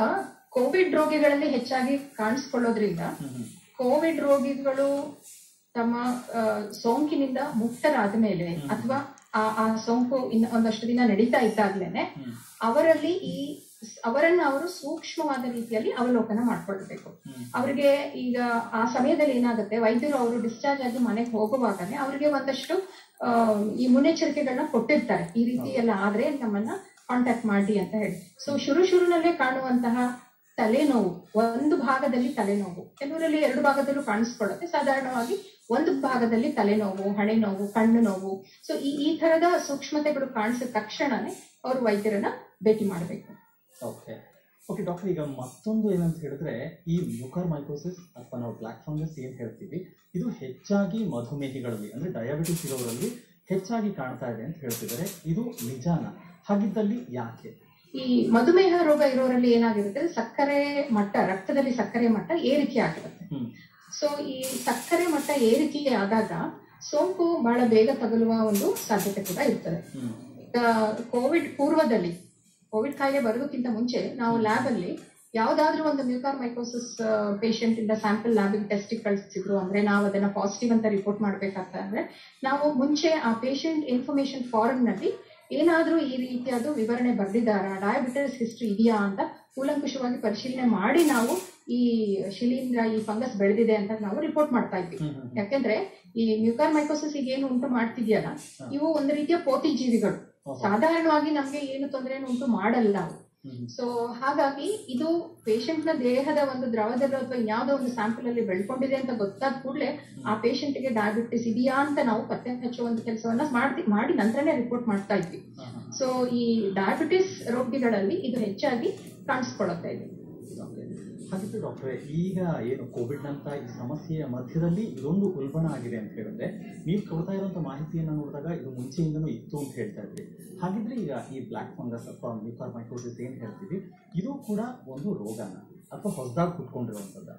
ಕೋವಿಡ್ ರೋಗಿಗಳಲ್ಲಿ ಹೆಚ್ಚಾಗಿ ಕಾಣಿಸ್ಕೊಳ್ಳೋದ್ರಿಂದ ಹ್ಮ್ ಹ್ಮ್ ಕೋವಿಡ್ ರೋಗಿಗಳು ತಮ್ಮ ಆ, ಸೋಂಕಿನಿಂದ ಮುಕ್ತರಾದ ಮೇಲೆ ಅಥವಾ ಆ ಆ ಸೋಂಕು ಇನ್ನು ಒಂದಷ್ಟು ದಿನ ನಡೀತಾ ಇದ್ದಾಗ್ಲೇನೆ ಹ್ಮ್. ಅವರಲ್ಲಿ ಈ ಅವರನ್ನ ಅವರು ಸೂಕ್ಷ್ಮವಾದ ರೀತಿಯಲ್ಲಿ ಅವಲೋಕನ ಮಾಡ್ಕೊಳ್ಬೇಕು ಹ್ಮ್. ಅವರಿಗೆ ಈಗ ಆ ಸಮಯದಲ್ಲಿ ಏನಾಗುತ್ತೆ ವೈದ್ಯರು ಅವರು ಡಿಸ್ಚಾರ್ಜ್ ಆಗಿ ಮನೆಗೆ ಹೋಗುವಾಗನೇ ಅವರಿಗೆ ಒಂದಷ್ಟು ಆ, ಈ ಮುನ್ನೆಚ್ಚರಿಕೆಗಳನ್ನ ಕೊಟ್ಟಿರ್ತಾರೆ ಈ ರೀತಿ ಎಲ್ಲ ಆದ್ರೆ ನಮ್ಮನ್ನ ಕಾಂಟ್ಯಾಕ್ಟ್ ಮಾಡಿ ಅಂತ ಹೇಳಿ ಸೊ ಶುರು ಶುರುನಲ್ಲೇ ಕಾಣುವಂತಹ ತಲೆನೋವು ಒಂದು ಭಾಗದಲ್ಲಿ ತಲೆನೋವು ಕೆಲವರಲ್ಲಿ ಎರಡು ಭಾಗದಲ್ಲೂ ಕಾಣಿಸ್ಕೊಳ್ಳುತ್ತೆ ಸಾಧಾರಣವಾಗಿ ಒಂದು ಭಾಗದಲ್ಲಿ ತಲೆನೋವು ಹಣೆ ನೋವು ಕಣ್ಣು ನೋವು ಸೊ ಈ ಈ ತರದ ಸೂಕ್ಷ್ಮತೆಗಳು ಕಾಣಿಸಿದ ತಕ್ಷಣನೇ ಅವರು ವೈದ್ಯರನ್ನ ಭೇಟಿ ಮಾಡಬೇಕು ಓಕೆ ಓಕೆ ಡಾಕ್ಟರ್ ಈಗ ಮತ್ತೊಂದು ಏನಂತ ಹೇಳಿದ್ರೆ ಈ ಮ್ಯೂಕರ್ ಮೈಕೋಸಿಸ್ ಅಥವಾ ನಾವು ಬ್ಲ್ಯಾಕ್ ಫಂಗಸ್ ಏನ್ ಹೇಳ್ತೀವಿ ಇದು ಹೆಚ್ಚಾಗಿ ಮಧುಮೇಹಿಗಳಲ್ಲಿ ಅಂದ್ರೆ ಡಯಾಬಿಟಿಸ್ ಇರೋರಲ್ಲಿ ಹೆಚ್ಚಾಗಿ ಕಾಣ್ತಾ ಇದೆ ಅಂತ ಹೇಳ್ತಿದ್ದಾರೆ ಇದು ನಿಜಾನ ಹಾಗಿದ್ದಲ್ಲಿ ಯಾಕೆ ಈ ಮಧುಮೇಹ ರೋಗ ಇರೋರಲ್ಲಿ ಏನಾಗಿರುತ್ತೆ ಸಕ್ಕರೆ ಮಟ್ಟ ರಕ್ತದಲ್ಲಿ ಸಕ್ಕರೆ ಮಟ್ಟ ಏರಿಕೆ ಆಗಿರುತ್ತೆ ಹ್ಮ್ ಸೊ ಈ ಸಕ್ಕರೆ ಮಟ್ಟ ಏರಿಕೆ ಆದಾಗ ಸೋಂಕು ಬಹಳ ಬೇಗ ತಗುಲುವ ಒಂದು ಸಾಧ್ಯತೆ ಕೂಡ ಇರ್ತದೆ ಹ್ಮ್ ಈಗ ಕೋವಿಡ್ ಪೂರ್ವದಲ್ಲಿ ಕೋವಿಡ್ ಕಾಯಿಲೆ ಬರೋದಕ್ಕಿಂತ ಮುಂಚೆ ನಾವು ಲ್ಯಾಬ್ ಅಲ್ಲಿ ಯಾವ್ದಾದ್ರೂ ಒಂದು ಮ್ಯೂಕಾರ್ ಮೈಕೋಸಿಸ್ ಪೇಷಂಟ್ ಇಂದ ಸ್ಯಾಂಪಲ್ ಲ್ಯಾಬಿಗೆ ಟೆಸ್ಟಿಗೆ ಕಳಿಸಿದ್ರು ಅಂದ್ರೆ ನಾವು ಅದನ್ನ ಪಾಸಿಟಿವ್ ಅಂತ ರಿಪೋರ್ಟ್ ಮಾಡ್ಬೇಕಾಗ್ತದೆ ಅಂದ್ರೆ ನಾವು ಮುಂಚೆ ಆ ಪೇಷಂಟ್ ಇನ್ಫಾರ್ಮೇಶನ್ ಫಾರ್ಮ್ ನಲ್ಲಿ ಏನಾದ್ರೂ ಈ ರೀತಿಯಾದ ವಿವರಣೆ ಬರೆದಿದ್ದಾರಾ ಡಯಾಬಿಟಿಸ್ ಹಿಸ್ಟ್ರಿ ಇದೆಯಾ ಅಂತ ಕೂಲಂಕುಷವಾಗಿ ಪರಿಶೀಲನೆ ಮಾಡಿ ನಾವು ಈ ಶಿಲೀಂಧ್ರ ಈ ಫಂಗಸ್ ಬೆಳೆದಿದೆ ಅಂತ ನಾವು ರಿಪೋರ್ಟ್ ಮಾಡ್ತಾ ಇದ್ವಿ ಹ್ಮ್ ಹ್ಮ್ ಯಾಕೆಂದ್ರೆ ಈ ಮ್ಯೂಕಾರ್ ಮೈಕೋಸಿಸ್ ಈಗ ಏನು ಉಂಟು ಮಾಡ್ತಿದ್ಯಲ್ಲ ಇವು ಒಂದು ರೀತಿಯ ಪೋತಿ ಜೀವಿಗಳು ಓಹೋ. ಸಾಧಾರಣವಾಗಿ ನಮ್ಗೆ ಏನು ತೊಂದರೆಯನ್ನು ಉಂಟು ಮಾಡಲ್ಲ ಅವು ಹ್ಮ್ ಸೊ ಹಾಗಾಗಿ ಇದು patient ನ ದೇಹದ ಒಂದು ದ್ರವದಲ್ಲಿ ಅಥವಾ ಇನ್ಯಾವುದೋ ಒಂದು ಸ್ಯಾಂಪಲ್ ಅಲ್ಲಿ ಬೆಳ್ಕೊಂಡಿದೆ ಅಂತ ಗೊತ್ತಾದ ಕೂಡಲೇ ಆ patient ಗೆ ಡಯಾಬಿಟಿಸ್ ಇದೆಯಾ ಅಂತ ನಾವು ಪತ್ತೆ ಹಚ್ಚುವ ಒಂದು ಕೆಲಸವನ್ನ ಮಾಡಿ ಮಾಡಿ ನಂತರನೇ ರಿಪೋರ್ಟ್ ಮಾಡ್ತಾ ಇದ್ವಿ ಹಾ, ಹಾ. ಸೊ ಈ ಡಯಾಬಿಟಿಸ್ ರೋಗಿಗಳಲ್ಲಿ ಇದು ಹೆಚ್ಚಾಗಿ ಕಾಣಿಸ್ಕೊಳ್ಳುತ್ತೆ ಇದು Okay. ಹಾಗಿದ್ರೆ ಡಾಕ್ಟ್ರೆ ಈಗ ಏನು ಕೋವಿಡ್ ನಂತ ಈ ಸಮಸ್ಯೆಯ ಮಧ್ಯದಲ್ಲಿ ಇದೊಂದು ಉಲ್ಬಣ ಆಗಿದೆ ಅಂತ ಹೇಳಿದ್ರೆ ನೀವು ಕೊಡ್ತಾ ಇರುವಂತ ಮಾಹಿತಿಯನ್ನ ನೋಡಿದಾಗ ಇದು ಮುಂಚೆಯಿಂದನೂ ಇತ್ತು ಅಂತ ಹೇಳ್ತಾ ಇದ್ರಿ ಹಾಗಿದ್ರೆ ಈಗ ಈ ಬ್ಲ್ಯಾಕ್ ಫಂಗಸ್ ಅಥವಾ ಮ್ಯೂಕಾರ್ ಮೈಕೋಸಿಸ್ ಏನ್ ಹೇಳ್ತೀವಿ ಇದು ಕೂಡ ಒಂದು ರೋಗನ ಅಥವಾ ಹೊಸದಾಗಿ ಹುಟ್ಕೊಂಡಿರುವಂತದ್ದ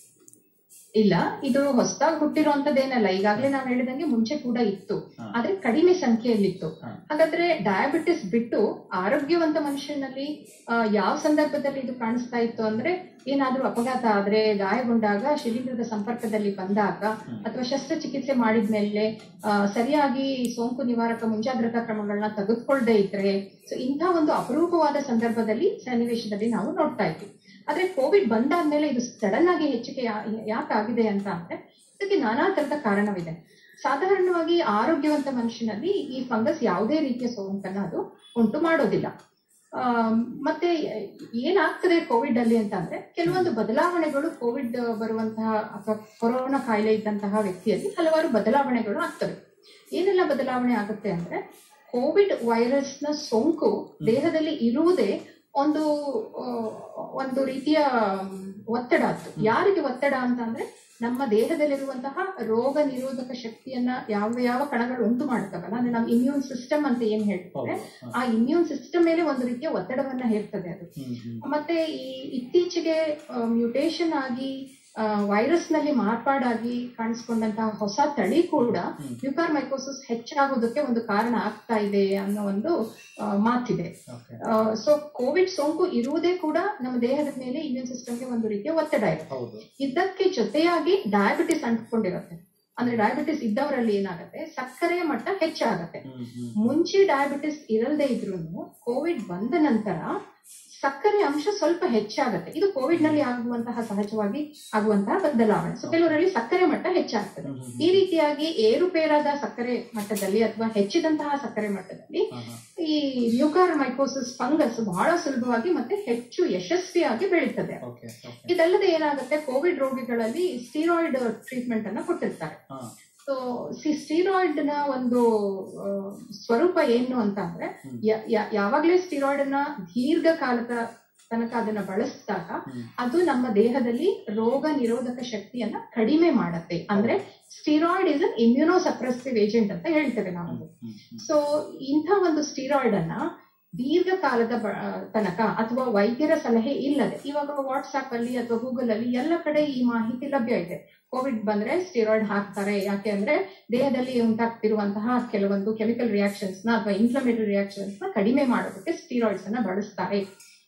ಇಲ್ಲ ಇದು ಹೊಸದಾಗಿ ಹುಟ್ಟಿರುವಂತದ್ದೇನಲ್ಲ ಈಗಾಗಲೇ ನಾವು ಹೇಳಿದಂಗೆ ಮುಂಚೆ ಕೂಡ ಇತ್ತು ಹಾ. ಆದ್ರೆ ಕಡಿಮೆ ಸಂಖ್ಯೆಯಲ್ಲಿತ್ತು ಹಾ. ಹಾಗಾದ್ರೆ ಡಯಾಬಿಟಿಸ್ ಬಿಟ್ಟು ಆರೋಗ್ಯವಂತ ಮನುಷ್ಯನಲ್ಲಿ ಆ, ಯಾವ ಸಂದರ್ಭದಲ್ಲಿ ಇದು ಕಾಣಿಸ್ತಾ ಇತ್ತು ಅಂದ್ರೆ ಏನಾದ್ರೂ ಅಪಘಾತ ಆದ್ರೆ ಗಾಯಗೊಂಡಾಗ ಶಿಲೀಂಧ್ರದ ಸಂಪರ್ಕದಲ್ಲಿ ಬಂದಾಗ ಹ್ಮ್. ಅಥವಾ ಶಸ್ತ್ರಚಿಕಿತ್ಸೆ ಮಾಡಿದ್ಮೇಲೆ ಆ, ಸರಿಯಾಗಿ ಸೋಂಕು ನಿವಾರಕ ಮುಂಜಾಗ್ರತಾ ಕ್ರಮಗಳನ್ನ ತೆಗೆದುಕೊಳ್ಳದೆ ಇದ್ರೆ ಸೊ ಇಂಥ ಒಂದು ಅಪರೂಪವಾದ ಸಂದರ್ಭದಲ್ಲಿ ಸನ್ನಿವೇಶದಲ್ಲಿ ನಾವು ನೋಡ್ತಾ ಇದ್ವಿ ಆದ್ರೆ ಕೋವಿಡ್ ಬಂದಾದ್ಮೇಲೆ ಇದು ಸಡನ್ ಆಗಿ ಹೆಚ್ಚಿಗೆ ಯಾ- ಯಾಕಾಗಿದೆ ಅಂತ ಅಂದ್ರೆ ಇದಕ್ಕೆ ನಾನಾ ತರದ ಕಾರಣವಿದೆ ಸಾಧಾರಣವಾಗಿ ಆರೋಗ್ಯವಂತ ಮನುಷ್ಯನಲ್ಲಿ ಈ ಫಂಗಸ್ ಯಾವುದೇ ರೀತಿಯ ಸೋಂಕನ್ನ ಅದು ಉಂಟು ಮಾಡೋದಿಲ್ಲ ಆಮ್, ಮತ್ತೆ ಏನಾಗ್ತದೆ ಕೋವಿಡ್ ಅಲ್ಲಿ ಅಂತ ಅಂದ್ರೆ ಕೆಲವೊಂದು ಬದಲಾವಣೆಗಳು ಕೋವಿಡ್ ಬರುವಂತಹ ಅಥವಾ ಕೊರೋನಾ ಕಾಯಿಲೆ ಇದ್ದಂತಹ ವ್ಯಕ್ತಿಯಲ್ಲಿ ಹಲವಾರು ಬದಲಾವಣೆಗಳು ಆಗ್ತವೆ ಏನೆಲ್ಲ ಬದಲಾವಣೆ ಆಗುತ್ತೆ ಅಂದ್ರೆ ಕೋವಿಡ್ ವೈರಸ್ನ ಸೋಂಕು ದೇಹದಲ್ಲಿ ಇರುವುದೇ ಒಂದು ಆ, ಒಂದು ರೀತಿಯ ಮ್, ಒತ್ತಡ ಅದು ಯಾರಿಗೆ ಒತ್ತಡ ಅಂತ ಅಂದ್ರೆ ನಮ್ಮ ದೇಹದಲ್ಲಿರುವಂತಹ ರೋಗ ನಿರೋಧಕ ಶಕ್ತಿಯನ್ನ ಯಾವ ಯಾವ ಕಣಗಳು ಉಂಟು ಮಾಡ್ತವಲ್ಲ ಅಂದ್ರೆ ನಾವು ಇಮ್ಯೂನ್ ಸಿಸ್ಟಮ್ ಅಂತ ಏನ್ ಹೇಳ್ತೇವೆ ಹೌದು ಆ ಇಮ್ಯೂನ್ ಸಿಸ್ಟಮ್ ಮೇಲೆ ಒಂದು ರೀತಿಯ ಒತ್ತಡವನ್ನ ಹೇರ್ತದೆ ಅದು ಹ್ಮ್ ಹ್ಮ್ ಮತ್ತೆ ಈ ಇತ್ತೀಚೆಗೆ ಮ್ಯೂಟೇಷನ್ ಆಗಿ ವೈರಸ್ ನಲ್ಲಿ ಮಾರ್ಪಾಡಾಗಿ ಕಾಣಿಸ್ಕೊಂಡಂತಹ ಹೊಸ ತಳಿ ಕೂಡ ಹ್ಮ್. ಮ್ಯೂಕಾರ್ ಮೈಕೋಸಿಸ್ ಹೆಚ್ಚಾಗೋದಕ್ಕೆ ಒಂದು ಕಾರಣ ಆಗ್ತಾ ಇದೆ ಅನ್ನೋ ಒಂದು ಆ, ಮಾತಿದೆ ಓಕೆ ಸೊ ಕೋವಿಡ್ ಸೋಂಕು ಇರುವುದೇ ಕೂಡ ನಮ್ಮ ದೇಹದ ಮೇಲೆ ಇಮ್ಯೂನ್ ಸಿಸ್ಟಮ್ಗೆ ಒಂದು ರೀತಿಯ ಒತ್ತಡ ಇದೆ ಹೌದು ಇದಕ್ಕೆ ಜೊತೆಯಾಗಿ ಡಯಾಬಿಟಿಸ್ ಅಂಟ್ಕೊಂಡಿರುತ್ತೆ ಅಂದ್ರೆ ಡಯಾಬಿಟಿಸ್ ಇದ್ದವರಲ್ಲಿ ಏನಾಗುತ್ತೆ ಸಕ್ಕರೆಯ ಮಟ್ಟ ಹೆಚ್ಚಾಗತ್ತೆ ಹ್ಮ್ ಹ್ಮ್ ಮುಂಚೆ ಡಯಾಬಿಟಿಸ್ ಇರಲ್ದೇ ಇದ್ರು ಕೋವಿಡ್ ಬಂದ ನಂತರ ಸಕ್ಕರೆ ಅಂಶ ಸ್ವಲ್ಪ ಹೆಚ್ಚಾಗತ್ತೆ ಇದು ಕೋವಿಡ್ ನಲ್ಲಿ ಆಗುವಂತಹ ಸಹಜವಾಗಿ ಆಗುವಂತಹ ಬದಲಾವಣೆ ಸೊ ಕೆಲವರಲ್ಲಿ ಸಕ್ಕರೆ ಮಟ್ಟ ಹೆಚ್ಚಾಗ್ತದೆ ಹ್ಮ್ ಹ್ಮ್ ಈ ರೀತಿಯಾಗಿ ಏರುಪೇರಾದ ಸಕ್ಕರೆ ಮಟ್ಟದಲ್ಲಿ ಅಥವಾ ಹೆಚ್ಚಿದಂತಹ ಸಕ್ಕರೆ ಮಟ್ಟದಲ್ಲಿ ಹಾ, ಹಾ. ಈ ಮ್ಯೂಕಾರ್ ಮೈಕೋಸಿಸ್ ಫಂಗಸ್ ಬಹಳ ಸುಲಭವಾಗಿ ಮತ್ತೆ ಹೆಚ್ಚು ಯಶಸ್ವಿಯಾಗಿ ಬೆಳೀತದೆ ಓಕೆ ಓಕೆ ಇದಲ್ಲದೆ ಏನಾಗುತ್ತೆ ಕೋವಿಡ್ ರೋಗಿಗಳಲ್ಲಿ ಸ್ಟೀರಾಯ್ಡ್ ಟ್ರೀಟ್ಮೆಂಟ್ ಅನ್ನ ಕೊಟ್ಟಿರ್ತಾರೆ ಹಾ ಸೊ ಸ್ಟೀರಾಯ್ಡ್ ನ ಒಂದು ಆ, ಸ್ವರೂಪ ಏನು ಅಂತ ಅಂದ್ರೆ ಹ್ಮ್. ಯ- ಯ- ಯಾವಾಗ್ಲೇ ಸ್ಟೀರಾಯ್ಡ್ ನ ದೀರ್ಘಕಾಲದ ತನಕ ಅದನ್ನ ಬಳಸಿದಾಗ ಹ್ಮ್. ಅದು ನಮ್ಮ ದೇಹದಲ್ಲಿ ರೋಗ ನಿರೋಧಕ ಶಕ್ತಿಯನ್ನ ಕಡಿಮೆ ಮಾಡತ್ತೆ ಅಂದ್ರೆ steroid is an immunosuppressive agent ಅಂತ ಹೇಳ್ತೇವೆ ನಾವು ಹ್ಮ್ ಹ್ಮ್ ಹ್ಮ್ ಸೊ ಇಂಥ ಒಂದು ಸ್ಟೀರಾಯ್ಡ್ ಅನ್ನ ದೀರ್ಘಕಾಲದ ಬ- ತನಕ ಅಥವಾ ವೈದ್ಯರ ಸಲಹೆ ಇಲ್ಲದೆ ಇವಾಗ ವಾಟ್ಸ್ಆಪ್ ಅಲ್ಲಿ ಅಥವಾ ಗೂಗಲ್ ಅಲ್ಲಿ ಎಲ್ಲ ಕಡೆ ಈ ಮಾಹಿತಿ ಲಭ್ಯ ಇದೆ ಕೋವಿಡ್ ಬಂದ್ರೆ ಸ್ಟೀರಾಯ್ಡ್ ಹಾಕ್ತಾರೆ ಯಾಕೆ ಅಂದ್ರೆ ದೇಹದಲ್ಲಿ ಉಂಟಾಗ್ತಿರುವಂತಹ ಕೆಲವೊಂದು ಕೆಮಿಕಲ್ ರಿಯಾಕ್ಷನ್ಸ್ ನ ಅಥವಾ ಇನ್ಫ್ಲಮೇಟರಿ ರಿಯಾಕ್ಷನ್ಸ್ ನ ಕಡಿಮೆ ಮಾಡೋದಕ್ಕೆ ಸ್ಟೀರಾಯ್ಡ್ಸ್ ಅನ್ನ ಬಳಸ್ತಾರೆ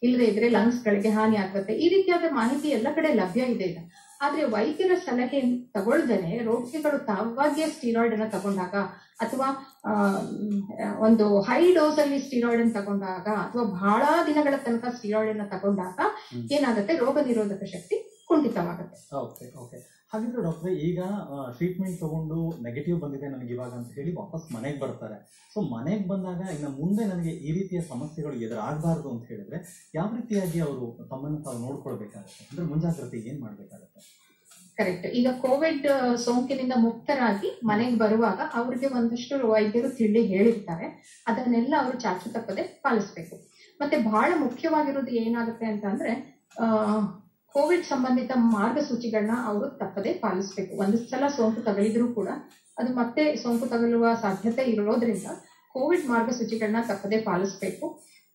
ಇಲ್ಲದೆ ಇದ್ರೆ ಲಂಗ್ಸ್ ಗಳಿಗೆ ಹಾನಿ ಆಗುತ್ತೆ ಈ ರೀತಿಯಾದ ಮಾಹಿತಿ ಎಲ್ಲ ಕಡೆ ಲಭ್ಯ ಇದೆ ಈಗ ಆದ್ರೆ ವೈದ್ಯರ ಸಲಹೆ ತಗೊಳ್ದೇನೆ ರೋಗಿಗಳು ತಾವಾಗಿಯೇ ಸ್ಟೀರಾಯ್ಡ್ ಅನ್ನ ತಗೊಂಡಾಗ ಅಥವಾ ಆ, ಒಂದು ಹೈ ಡೋಸ್ ಅಲ್ಲಿ ಸ್ಟೀರಾಯ್ಡ್ ಅನ್ನು ತಗೊಂಡಾಗ ಅಥವಾ ಬಹಳ ದಿನಗಳ ತನಕ ಸ್ಟೀರಾಯ್ಡ್ ಅನ್ನ ತಗೊಂಡಾಗ ಹ್ಮ್. ಏನಾಗುತ್ತೆ ರೋಗ ನಿರೋಧಕ ಶಕ್ತಿ ಕುಂಠಿತವಾಗುತ್ತೆ ಓಕೆ ಓಕೆ ಹಾಗಿದ್ರೆ ಡಾಕ್ಟ್ರೆ ಈಗ ಟ್ರೀಟ್ಮೆಂಟ್ ತಗೊಂಡು ನೆಗೆಟಿವ್ ಬಂದಿದೆ ನನಗೆ ಇವಾಗ ಅಂತ ಹೇಳಿ ವಾಪಸ್ ಮನೆಗೆ ಬರ್ತಾರೆ ಸೊ ಮನೆಗೆ ಬಂದಾಗ ಇನ್ನು ಮುಂದೆ ನನಗೆ ಈ ರೀತಿಯ ಸಮಸ್ಯೆಗಳು ಎದುರಾಗಬಾರ್ದು ಅಂತ ಹೇಳಿದ್ರೆ ಯಾವ ರೀತಿಯಾಗಿ ಅವರು ತಮ್ಮನ್ನು ತಾವು ನೋಡ್ಕೊಳ್ಬೇಕಾಗುತ್ತೆ ಅಂದ್ರೆ ಮುಂಜಾಗ್ರತೆ ಏನ್ ಮಾಡ್ಬೇಕಾಗುತ್ತೆ ಕರೆಕ್ಟ್ ಈಗ ಕೋವಿಡ್ ಸೋಂಕಿನಿಂದ ಮುಕ್ತರಾಗಿ ಮನೆಗೆ ಬರುವಾಗ ಅವ್ರಿಗೆ ಒಂದಷ್ಟು ವೈದ್ಯರು ತಿಳಿ ಹೇಳಿರ್ತಾರೆ ಅದನ್ನೆಲ್ಲ ಅವರು ಚಾಚು ತಪ್ಪದೆ ಪಾಲಿಸ್ಬೇಕು ಮತ್ತೆ ಬಹಳ ಮುಖ್ಯವಾಗಿರೋದು ಏನಾಗುತ್ತೆ ಅಂತ ಅಂದ್ರೆ ಆ, ಕೋವಿಡ್ ಸಂಬಂಧಿತ ಮಾರ್ಗಸೂಚಿಗಳನ್ನ ಅವರು ತಪ್ಪದೆ ಪಾಲಿಸ್ಬೇಕು ಒಂದು ಸಲ ಸೋಂಕು ತಗುಲಿದ್ರು ಕೂಡ ಅದು ಮತ್ತೆ ಸೋಂಕು ತಗುಲುವ ಸಾಧ್ಯತೆ ಇರೋದ್ರಿಂದ ಕೋವಿಡ್ ಮಾರ್ಗಸೂಚಿಗಳನ್ನ ತಪ್ಪದೆ ಪಾಲಿಸ್ಬೇಕು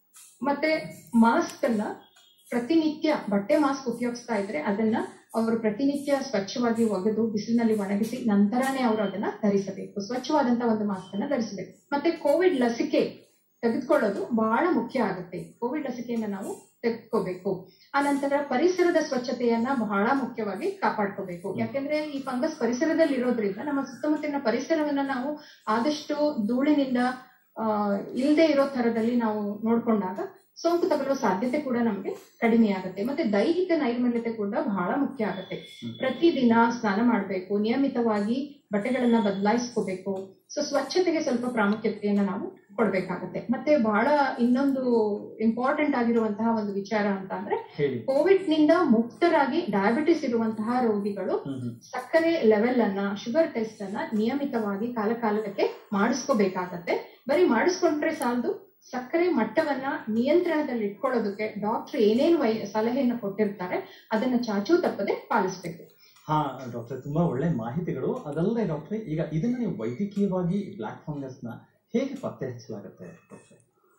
ಮತ್ತೆ ಮಾಸ್ಕ್ ಅನ್ನ ಪ್ರತಿನಿತ್ಯ ಬಟ್ಟೆ ಮಾಸ್ಕ್ ಉಪಯೋಗಿಸ್ತಾ ಇದ್ರೆ ಅದನ್ನ ಅವರು ಪ್ರತಿನಿತ್ಯ ಸ್ವಚ್ಛವಾಗಿ ಒಗೆದು ಬಿಸಿಲಿನಲ್ಲಿ ಒಣಗಿಸಿ ನಂತರನೇ ಅವರು ಅದನ್ನ ಧರಿಸಬೇಕು ಸ್ವಚ್ಛವಾದಂತ ಒಂದು ಮಾಸ್ಕ್ ಅನ್ನ ಧರಿಸಬೇಕು ಮತ್ತೆ ಕೋವಿಡ್ ಲಸಿಕೆ ತೆಗೆದುಕೊಳ್ಳೋದು ಬಹಳ ಮುಖ್ಯ ಆಗುತ್ತೆ ಕೋವಿಡ್ ಲಸಿಕೆಯನ್ನ ನಾವು ತೆಗೆದುಕೋಬೇಕು ಆನಂತರ ಪರಿಸರದ ಸ್ವಚ್ಛತೆಯನ್ನ ಬಹಳ ಮುಖ್ಯವಾಗಿ ಕಾಪಾಡ್ಕೋಬೇಕು ಯಾಕೆಂದ್ರೆ ಈ ಫಂಗಸ್ ಪರಿಸರದಲ್ಲಿ ಇರೋದ್ರಿಂದ ನಮ್ಮ ಸುತ್ತಮುತ್ತಲಿನ ಪರಿಸರವನ್ನ ನಾವು ಆದಷ್ಟು ಧೂಳಿನಿಂದ ಆ, ಇಲ್ದೇ ಇರೋ ತರದಲ್ಲಿ ನಾವು ನೋಡ್ಕೊಂಡಾಗ ಸೋಂಕು ತಗುಲುವ ಸಾಧ್ಯತೆ ಕೂಡ ನಮಗೆ ಕಡಿಮೆ ಆಗುತ್ತೆ ಮತ್ತೆ ದೈಹಿಕ ನೈರ್ಮಲ್ಯತೆ ಕೂಡ ಬಹಳ ಮುಖ್ಯ ಆಗುತ್ತೆ ಹ್ಮ್. ಪ್ರತಿದಿನ ಸ್ನಾನ ಮಾಡಬೇಕು ನಿಯಮಿತವಾಗಿ ಬಟ್ಟೆಗಳನ್ನ ಬದಲಾಯಿಸ್ಕೋಬೇಕು ಸೊ ಸ್ವಚ್ಛತೆಗೆ ಸ್ವಲ್ಪ ಪ್ರಾಮುಖ್ಯತೆಯನ್ನ ನಾವು ಕೊಡ್ಬೇಕಾಗತ್ತೆ ಮತ್ತೆ ಬಹಳ ಇನ್ನೊಂದು ಇಂಪಾರ್ಟೆಂಟ್ ಆಗಿರುವಂತಹ ಒಂದು ವಿಚಾರ ಅಂತ ಅಂದ್ರೆ ಹೇಳಿ ಕೋವಿಡ್ ನಿಂದ ಮುಕ್ತರಾಗಿ ಡಯಾಬಿಟಿಸ್ ಇರುವಂತಹ ರೋಗಿಗಳು ಹ್ಮ್ ಹ್ಮ್ ಸಕ್ಕರೆ ಲೆವೆಲ್ ಅನ್ನ ಶುಗರ್ ಟೆಸ್ಟ್ ಅನ್ನ ನಿಯಮಿತವಾಗಿ ಕಾಲ ಕಾಲಕ್ಕೆ ಮಾಡಿಸ್ಕೋಬೇಕಾಗತ್ತೆ ಬರೀ ಮಾಡಿಸ್ಕೊಂಡ್ರೆ ಸಾಲದು ಸಕ್ಕರೆ ಮಟ್ಟವನ್ನ ನಿಯಂತ್ರಣದಲ್ಲಿ ಇಟ್ಕೊಳ್ಳೋದಕ್ಕೆ ಡಾಕ್ಟರ್ ಏನೇನು ವೈ ಸಲಹೆಯನ್ನು ಕೊಟ್ಟಿರ್ತಾರೆ ಅದನ್ನ ಚಾಚೂ ತಪ್ಪದೆ ಪಾಲಿಸ್ಬೇಕು ಹಾ ಡಾಕ್ಟ್ರೆ ತುಂಬಾ ಒಳ್ಳೆ ಮಾಹಿತಿಗಳು ಅದಲ್ಲದೆ ಡಾಕ್ಟ್ರೆ ಈಗ ಇದನ್ನ ನೀವು ವೈದ್ಯಕೀಯವಾಗಿ ಬ್ಲಾಕ್ ಫಂಗಸ್ ನ ಹೇಗೆ ಪತ್ತೆ ಹಚ್ಚಲಾಗುತ್ತೆ ಡಾಕ್ಟ್ರೆ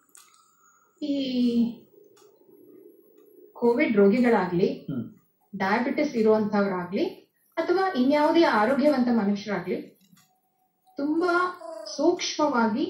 ಈ ಕೋವಿಡ್ ರೋಗಿಗಳಾಗ್ಲಿ ಹ್ಮ್. ಡಯಾಬಿಟಿಸ್ ಇರುವಂತವ್ರಾಗ್ಲಿ ಅಥವಾ ಇನ್ಯಾವುದೇ ಆರೋಗ್ಯವಂತ ಮನುಷ್ಯರಾಗ್ಲಿ ತುಂಬಾ ಸೂಕ್ಷ್ಮವಾಗಿ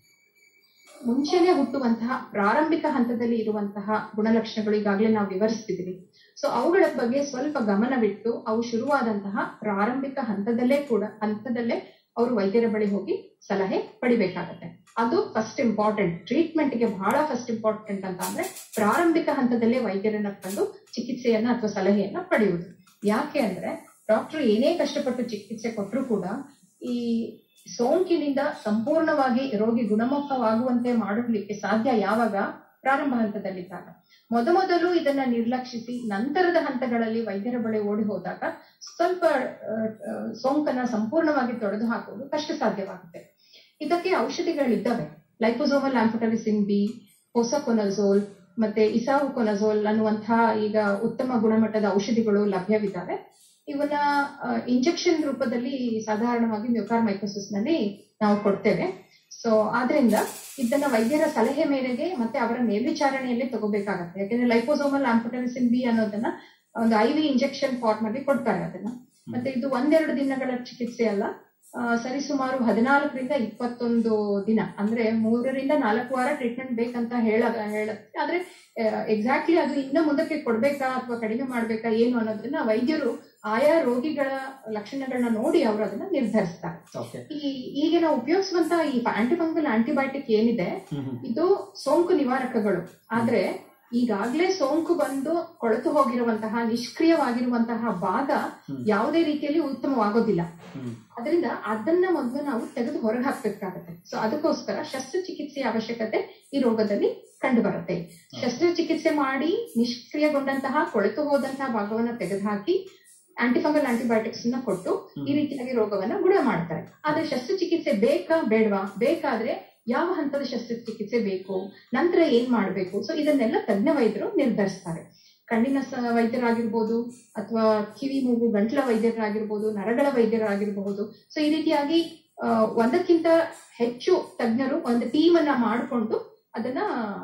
ಮುಂಚೆನೆ ಹುಟ್ಟುವಂತಹ ಪ್ರಾರಂಭಿಕ ಹಂತದಲ್ಲಿ ಇರುವಂತಹ ಗುಣಲಕ್ಷಣಗಳು ಈಗಾಗಲೇ ನಾವು ವಿವರಿಸ್ತಿದ್ದೀವಿ ಸೊ ಅವುಗಳ ಬಗ್ಗೆ ಸ್ವಲ್ಪ ಗಮನವಿಟ್ಟು ಅವು ಶುರುವಾದಂತಹ ಪ್ರಾರಂಭಿಕ ಹಂತದಲ್ಲೇ ಕೂಡ ಹಂತದಲ್ಲೇ ಅವರು ವೈದ್ಯರ ಬಳಿ ಹೋಗಿ ಸಲಹೆ ಪಡಿಬೇಕಾಗತ್ತೆ ಅದು ಫಸ್ಟ್ ಇಂಪಾರ್ಟೆಂಟ್ ಟ್ರೀಟ್ಮೆಂಟ್ಗೆ ಬಹಳ ಫಸ್ಟ್ ಇಂಪಾರ್ಟೆಂಟ್ ಅಂತ ಅಂದ್ರೆ ಪ್ರಾರಂಭಿಕ ಹಂತದಲ್ಲೇ ವೈದ್ಯರನ್ನ ಕಂಡು ಚಿಕಿತ್ಸೆಯನ್ನ ಅಥವಾ ಸಲಹೆಯನ್ನ ಪಡೆಯುವುದು ಯಾಕೆ ಅಂದ್ರೆ ಡಾಕ್ಟರ್ ಏನೇ ಕಷ್ಟಪಟ್ಟು ಚಿಕಿತ್ಸೆ ಕೊಟ್ಟರು ಕೂಡ ಈ ಸೋಂಕಿನಿಂದ ಸಂಪೂರ್ಣವಾಗಿ ರೋಗಿ ಗುಣಮುಖವಾಗುವಂತೆ ಮಾಡಲಿಕ್ಕೆ ಸಾಧ್ಯ ಯಾವಾಗ ಪ್ರಾರಂಭ ಹಂತದಲ್ಲಿದ್ದಾಗ ಮೊದಮೊದಲು ಇದನ್ನ ನಿರ್ಲಕ್ಷಿಸಿ ನಂತರದ ಹಂತಗಳಲ್ಲಿ ವೈದ್ಯರ ಬಳಿ ಓಡಿ ಹೋದಾಗ ಸ್ವಲ್ಪ ಆ, ಆ, ಸೋಂಕನ್ನ ಸಂಪೂರ್ಣವಾಗಿ ತೊಡೆದು ಹಾಕುವುದು ಕಷ್ಟ ಸಾಧ್ಯವಾಗುತ್ತೆ ಇದಕ್ಕೆ ಔಷಧಿಗಳಿದ್ದಾವೆ ಲೈಪೋಸೋಮಲ್ ಆಂಫೋಟರಿಸಿನ್ ಬಿ ಹೊಸಕೊನಜೋಲ್ ಮತ್ತೆ ಇಸಾವುಕೊನಜೋಲ್ ಅನ್ನುವಂತಹ ಈಗ ಉತ್ತಮ ಗುಣಮಟ್ಟದ ಔಷಧಿಗಳು ಲಭ್ಯವಿದ್ದಾವೆ ಇವನ್ನ ಇಂಜೆಕ್ಷನ್ ರೂಪದಲ್ಲಿ ಸಾಧಾರಣವಾಗಿ ಮ್ಯೂಕಾರ್ ಮೈಕೋಸಿಸ್ ನಲ್ಲಿ ನಾವು ಕೊಡ್ತೇವೆ ಸೊ ಆದ್ರಿಂದ ಇದನ್ನ ವೈದ್ಯರ ಸಲಹೆ ಮೇರೆಗೆ ಮತ್ತೆ ಅವರ ಮೇಲ್ವಿಚಾರಣೆಯಲ್ಲಿ ತಗೋಬೇಕಾಗತ್ತೆ ಯಾಕಂದ್ರೆ ಲೈಪೋಸೋಮಲ್ ಆಂಫೋಟರಿಸಿನ್ ಬಿ ಅನ್ನೋದನ್ನ ಒಂದು ಐ ವಿ ಇಂಜೆಕ್ಷನ್ ಫಾರ್ಮ್ ಅಲ್ಲಿ ಕೊಡ್ತಾರೆ ಅದನ್ನ ಮತ್ತೆ ಇದು ಒಂದೆರಡು ದಿನಗಳ ಚಿಕಿತ್ಸೆ ಅಲ್ಲ ಆ, ಸರಿಸುಮಾರು ಹದಿನಾಲ್ಕರಿಂದ ಇಪ್ಪತ್ತೊಂದು ದಿನ ಅಂದ್ರೆ ಮೂರರಿಂದ ನಾಲ್ಕು ವಾರ ಟ್ರೀಟ್ಮೆಂಟ್ ಬೇಕಂತ ಹೇಳ ಹೇಳುತ್ತೆ ಆದ್ರೆ ಎಕ್ಸಾಕ್ಟ್ಲಿ ಅದು ಇನ್ನು ಮುಂದಕ್ಕೆ ಕೊಡ್ಬೇಕಾ ಅಥವಾ ಕಡಿಮೆ ಮಾಡ್ಬೇಕಾ ಏನು ಅನ್ನೋದನ್ನ ವೈದ್ಯರು ಆಯಾ ರೋಗಿಗಳ ಲಕ್ಷಣಗಳನ್ನ ನೋಡಿ ಅವರು ಅದನ್ನ ನಿರ್ಧರಿಸ್ತಾರೆ ಓಕೆ ಈ ಈಗ ನಾವು ಉಪಯೋಗಿಸುವಂತ ಈ ಆಂಟಿಫಂಗಲ್ ಆಂಟಿಬಯೋಟಿಕ್ ಏನಿದೆ ಹ್ಮ್ ಹ್ಮ್ ಇದು ಸೋಂಕು ನಿವಾರಕಗಳು ಆದ್ರೆ ಈಗಾಗ್ಲೇ ಸೋಂಕು ಬಂದು ಕೊಳೆತು ಹೋಗಿರುವಂತಹ ನಿಷ್ಕ್ರಿಯವಾಗಿರುವಂತಹ ಭಾಗ ಹ್ಮ್. ಯಾವುದೇ ರೀತಿಯಲ್ಲಿ ಉತ್ತಮವಾಗೋದಿಲ್ಲ ಹ್ಮ್ ಅದರಿಂದ ಅದನ್ನ ಮೊದಲು ನಾವು ತೆಗೆದು ಹೊರಗೆ ಹಾಕ್ಬೇಕಾಗತ್ತೆ ಸೊ ಅದಕ್ಕೋಸ್ಕರ ಶಸ್ತ್ರಚಿಕಿತ್ಸೆಯ ಅವಶ್ಯಕತೆ ಈ ರೋಗದಲ್ಲಿ ಕಂಡು ಬರುತ್ತೆ ಶಸ್ತ್ರಚಿಕಿತ್ಸೆ ಮಾಡಿ ನಿಷ್ಕ್ರಿಯಗೊಂಡಂತಹ ಕೊಳೆತು ಹೋದಂತಹ ಭಾಗವನ್ನ ತೆಗೆದುಹಾಕಿ ಆಂಟಿಫಂಗಲ್ ಆಂಟಿಬಯೋಟಿಕ್ಸ್ ನ ಕೊಟ್ಟು ಈ ರೀತಿಯಾಗಿ ರೋಗವನ್ನ ಗುಣ ಮಾಡ್ತಾರೆ ಆದ್ರೆ ಶಸ್ತ್ರಚಿಕಿತ್ಸೆ ಬೇಕಾ ಬೇಡವಾ ಬೇಕಾದ್ರೆ ಯಾವ ಹಂತದ ಶಸ್ತ್ರಚಿಕಿತ್ಸೆ ಬೇಕು ನಂತರ ಏನ್ ಮಾಡಬೇಕು ಸೊ ಇದನ್ನೆಲ್ಲ ತಜ್ಞ ವೈದ್ಯರು ನಿರ್ಧರಿಸ್ತಾರೆ ಕಣ್ಣಿನ ಸ- ವೈದ್ಯರಾಗಿರ್ಬೋದು ಅಥವಾ ಕಿವಿ ಮೂಗು ಗಂಟ್ಲ ವೈದ್ಯರಾಗಿರ್ಬೋದು ನರಗಳ ವೈದ್ಯರಾಗಿರಬಹುದು ಸೊ ಈ ರೀತಿಯಾಗಿ ಆ, ಒಂದಕ್ಕಿಂತ ಹೆಚ್ಚು ತಜ್ಞರು ಒಂದು ಟೀಮ್ ಅನ್ನ ಮಾಡಿಕೊಂಡು ಅದನ್ನ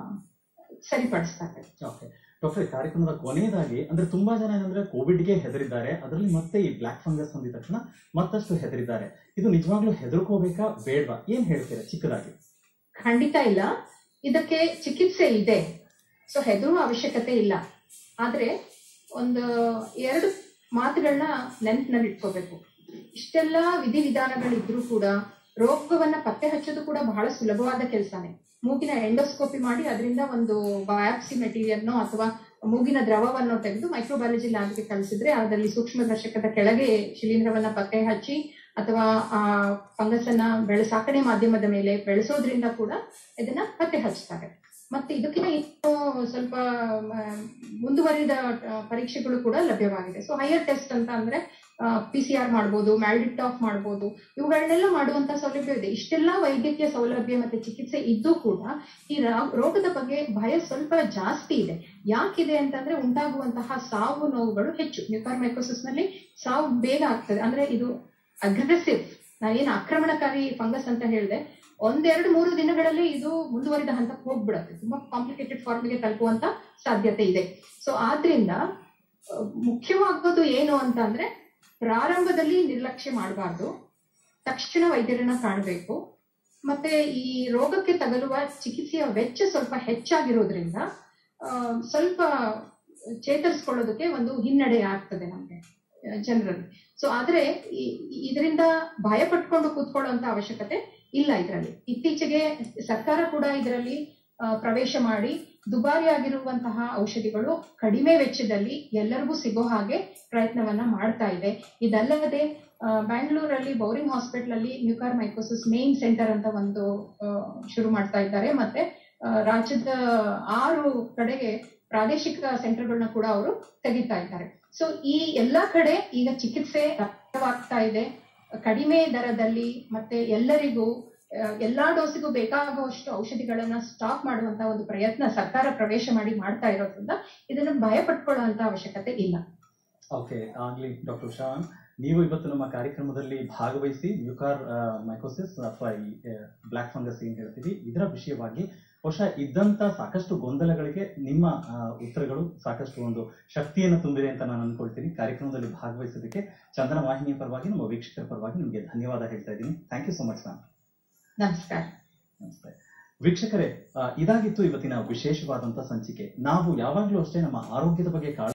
ಸರಿಪಡಿಸ್ತಾರೆ ಓಕೆ ಡಾಕ್ಟರ್ ಕಾರ್ಯಕ್ರಮದ ಕೊನೆಯದಾಗಿ ಅಂದ್ರೆ ತುಂಬಾ ಜನ ಏನಂದ್ರೆ ಕೋವಿಡ್ಗೆ ಹೆದರಿದ್ದಾರೆ ಅದರಲ್ಲಿ ಮತ್ತೆ ಈ ಬ್ಲಾಕ್ ಫಂಗಸ್ ಅಂದಿದ ತಕ್ಷಣ ಮತ್ತಷ್ಟು ಹೆದರಿದ್ದಾರೆ ಇದು ನಿಜವಾಗ್ಲೂ ಹೆದರ್ಕೋಬೇಕಾ ಬೇಡವಾ ಏನ್ ಹೇಳ್ತೀರಾ ಚಿಕ್ಕದಾಗಿ ಖಂಡಿತ ಇಲ್ಲ ಇದಕ್ಕೆ ಚಿಕಿತ್ಸೆ ಇದೆ ಸೊ ಹೆದರುವ ಅವಶ್ಯಕತೆ ಇಲ್ಲ ಆದ್ರೆ ಒಂದು ಎರಡು ಮಾತುಗಳನ್ನ ನೆನ್ಪಿನಲ್ಲಿ ಇಟ್ಕೋಬೇಕು ಇಷ್ಟೆಲ್ಲ ವಿಧಿವಿಧಾನಗಳಿದ್ರೂ ಕೂಡ ರೋಗವನ್ನ ಪತ್ತೆ ಹಚ್ಚೋದು ಕೂಡ ಬಹಳ ಸುಲಭವಾದ ಕೆಲಸನೇ ಮೂಗಿನ ಎಂಡೋಸ್ಕೋಪಿ ಮಾಡಿ ಅದರಿಂದ ಒಂದು ಬಯಾಪ್ಸಿ ಮೆಟೀರಿಯಲ್ನೋ ಅಥವಾ ಮೂಗಿನ ದ್ರವವನ್ನು ತೆಗೆದು ಮೈಕ್ರೋಬಯಾಲಜಿ ಲ್ಯಾಬ್ಗೆ ಕಳಿಸಿದ್ರೆ ಅದರಲ್ಲಿ ಸೂಕ್ಷ್ಮದರ್ಶಕದ ಕೆಳಗೆ ಶಿಲೀಂಧ್ರವನ್ನ ಪತ್ತೆ ಹಚ್ಚಿ ಅಥವಾ ಆ ಫಂಗಸ್ ಅನ್ನ ಬೆಳೆ ಸಾಕಣೆ ಮಾಧ್ಯಮದ ಮೇಲೆ ಬೆಳೆಸೋದ್ರಿಂದ ಕೂಡ ಇದನ್ನ ಪತ್ತೆ ಹಚ್ತಾರೆ ಮತ್ತೆ ಇದಕ್ಕಿಂತ ಇನ್ನು ಸ್ವಲ್ಪ ಮ, ಮುಂದುವರಿದ ಆ, ಪರೀಕ್ಷೆಗಳು ಕೂಡ ಲಭ್ಯವಾಗಿದೆ ಸೊ ಹೈಯರ್ ಟೆಸ್ಟ್ ಅಂತ ಅಂದ್ರೆ ಪಿ ಸಿ ಆರ್ ಮಾಡ್ಬೋದು ಮ್ಯಾಲ್ಡಿಟ್ ಆಫ್ ಮಾಡ್ಬೋದು ಇವುಗಳನ್ನೆಲ್ಲ ಮಾಡುವಂತ ಸೌಲಭ್ಯ ಇದೆ ಇಷ್ಟೆಲ್ಲ ವೈದ್ಯಕೀಯ ಸೌಲಭ್ಯ ಮತ್ತೆ ಚಿಕಿತ್ಸೆ ಇದ್ದು ಕೂಡ ಈ ರಾ- ರೋಗದ ಬಗ್ಗೆ ಭಯ ಸ್ವಲ್ಪ ಜಾಸ್ತಿ ಇದೆ ಯಾಕಿದೆ ಅಂತಂದ್ರೆ ಉಂಟಾಗುವಂತಹ ಸಾವು ನೋವುಗಳು ಹೆಚ್ಚು ನ್ಯೂಕಾರ್ಮೈಕೋಸಿಸ್ ನಲ್ಲಿ ಸಾವು ಬೇಗ ಆಗ್ತದೆ ಅಂದ್ರೆ ಇದು ಅಗ್ರೆಸಿವ್ ನಾನೇನು ಆಕ್ರಮಣಕಾರಿ ಫಂಗಸ್ ಅಂತ ಹೇಳಿದೆ ಒಂದೆರಡು ಮೂರು ದಿನಗಳಲ್ಲಿ ಇದು ಮುಂದುವರಿದ ಹಂತಕ್ಕೆ ಹೋಗ್ಬಿಡುತ್ತೆ ತುಂಬಾ ಕಾಂಪ್ಲಿಕೇಟೆಡ್ ಫಾರ್ಮಿಗೆ ತಲುಪುವಂತ ಸಾಧ್ಯತೆ ಇದೆ ಸೊ ಆದ್ರಿಂದ ಆ, ಮುಖ್ಯವಾಗೋದು ಏನು ಅಂತ ಅಂದ್ರೆ ಪ್ರಾರಂಭದಲ್ಲಿ ನಿರ್ಲಕ್ಷ್ಯ ಮಾಡಬಾರ್ದು ತಕ್ಷಣ ವೈದ್ಯರನ್ನ ಕಾಣಬೇಕು ಮತ್ತೆ ಈ ರೋಗಕ್ಕೆ ತಗಲುವ ಚಿಕಿತ್ಸೆಯ ವೆಚ್ಚ ಸ್ವಲ್ಪ ಹೆಚ್ಚಾಗಿರೋದ್ರಿಂದ ಆ, ಸ್ವಲ್ಪ ಚೇತರಿಸ್ಕೊಳ್ಳೋದಕ್ಕೆ ಒಂದು ಹಿನ್ನಡೆ ಆಗ್ತದೆ ನಮಗೆ ಜನರಲ್ಲಿ ಸೊ ಆದ್ರೆ ಇದರಿಂದ ಭಯ ಪಟ್ಕೊಂಡು ಕೂತ್ಕೊಳ್ಳುವಂತ ಅವಶ್ಯಕತೆ ಇಲ್ಲ ಇದರಲ್ಲಿ ಇತ್ತೀಚೆಗೆ ಸರ್ಕಾರ ಕೂಡ ಇದರಲ್ಲಿ ಆ, ಪ್ರವೇಶ ಮಾಡಿ ದುಬಾರಿ ಆಗಿರುವಂತಹ ಔಷಧಿಗಳು ಕಡಿಮೆ ವೆಚ್ಚದಲ್ಲಿ ಎಲ್ಲರಿಗೂ ಸಿಗೋ ಹಾಗೆ ಪ್ರಯತ್ನವನ್ನ ಮಾಡ್ತಾ ಇದೆ ಇದಲ್ಲದೆ ಆ, ಬ್ಯಾಂಗ್ಳೂರಲ್ಲಿ ಬೌರಿಂಗ್ ಹಾಸ್ಪಿಟಲ್ ಅಲ್ಲಿ ನ್ಯೂಕಾರ್ ಮೈಕೋಸಿಸ್ ಮೇನ್ ಸೆಂಟರ್ ಅಂತ ಒಂದು ಆ, ಶುರು ಮಾಡ್ತಾ ಇದ್ದಾರೆ ಮತ್ತೆ ಆ, ರಾಜ್ಯದ ಆರು ಕಡೆಗೆ ಪ್ರಾದೇಶಿಕ ಸೆಂಟರ್ಗಳನ್ನ ಕೂಡ ಅವರು ತೆಗಿತಾ ಇದ್ದಾರೆ ಸೊ ಈ ಎಲ್ಲಾ ಕಡೆ ಈಗ ಚಿಕಿತ್ಸೆ ಲಭ್ಯವಾಗ್ತಾ ಇದೆ ಕಡಿಮೆ ದರದಲ್ಲಿ ಮತ್ತೆ ಎಲ್ಲರಿಗೂ ಆ, ಎಲ್ಲಾ ಡೋಸಿಗೂ ಬೇಕಾಗುವಷ್ಟು ಔಷಧಿಗಳನ್ನ ಸ್ಟಾಕ್ ಮಾಡುವಂತ ಒಂದು ಪ್ರಯತ್ನ ಸರ್ಕಾರ ಪ್ರವೇಶ ಮಾಡಿ ಮಾಡ್ತಾ ಇರೋದ್ರಿಂದ ಇದನ್ನು ಭಯ ಪಟ್ಕೊಳ್ಳುವಂತ ಅವಶ್ಯಕತೆ ಇಲ್ಲ ಓಕೆ ಆಗ್ಲಿ ಡಾಕ್ಟರ್ ಉಷಾ ನೀವು ಇವತ್ತು ನಮ್ಮ ಕಾರ್ಯಕ್ರಮದಲ್ಲಿ ಭಾಗವಹಿಸಿ ಮ್ಯೂಕಾರ್ ಮೈಕೋಸಿಸ್ ಅಥವಾ ಈ ಬ್ಲ್ಯಾಕ್ ಫಂಗಸ್ ಏನ್ ಹೇಳ್ತೀವಿ ಇದರ ವಿಷಯವಾಗಿ ಬಹುಶಃ ಇದ್ದಂತ ಸಾಕಷ್ಟು ಗೊಂದಲಗಳಿಗೆ ನಿಮ್ಮ ಆ, ಉತ್ತರಗಳು ಸಾಕಷ್ಟು ಒಂದು ಶಕ್ತಿಯನ್ನು ತುಂಬಿದೆ ಅಂತ ನಾನು ಅನ್ಕೊಳ್ತೀನಿ ಕಾರ್ಯಕ್ರಮದಲ್ಲಿ ಭಾಗವಹಿಸೋದಕ್ಕೆ ಚಂದನ ವಾಹಿನಿಯ ಪರವಾಗಿ ನಮ್ಮ ವೀಕ್ಷಕರ ಪರವಾಗಿ ನಿಮಗೆ ಧನ್ಯವಾದ ಹೇಳ್ತಾ ಇದ್ದೀನಿ thank you so much ma'am ನಮಸ್ಕಾರ ನಮಸ್ತೆ ವೀಕ್ಷಕರೇ ಆ, ಇದಾಗಿತ್ತು ಇವತ್ತಿನ ವಿಶೇಷವಾದಂತ ಸಂಚಿಕೆ ನಾವು ಯಾವಾಗಲೂ ಅಷ್ಟೇ ನಮ್ಮ ಆರೋಗ್ಯದ ಬಗ್ಗೆ ಕಾಳಜಿ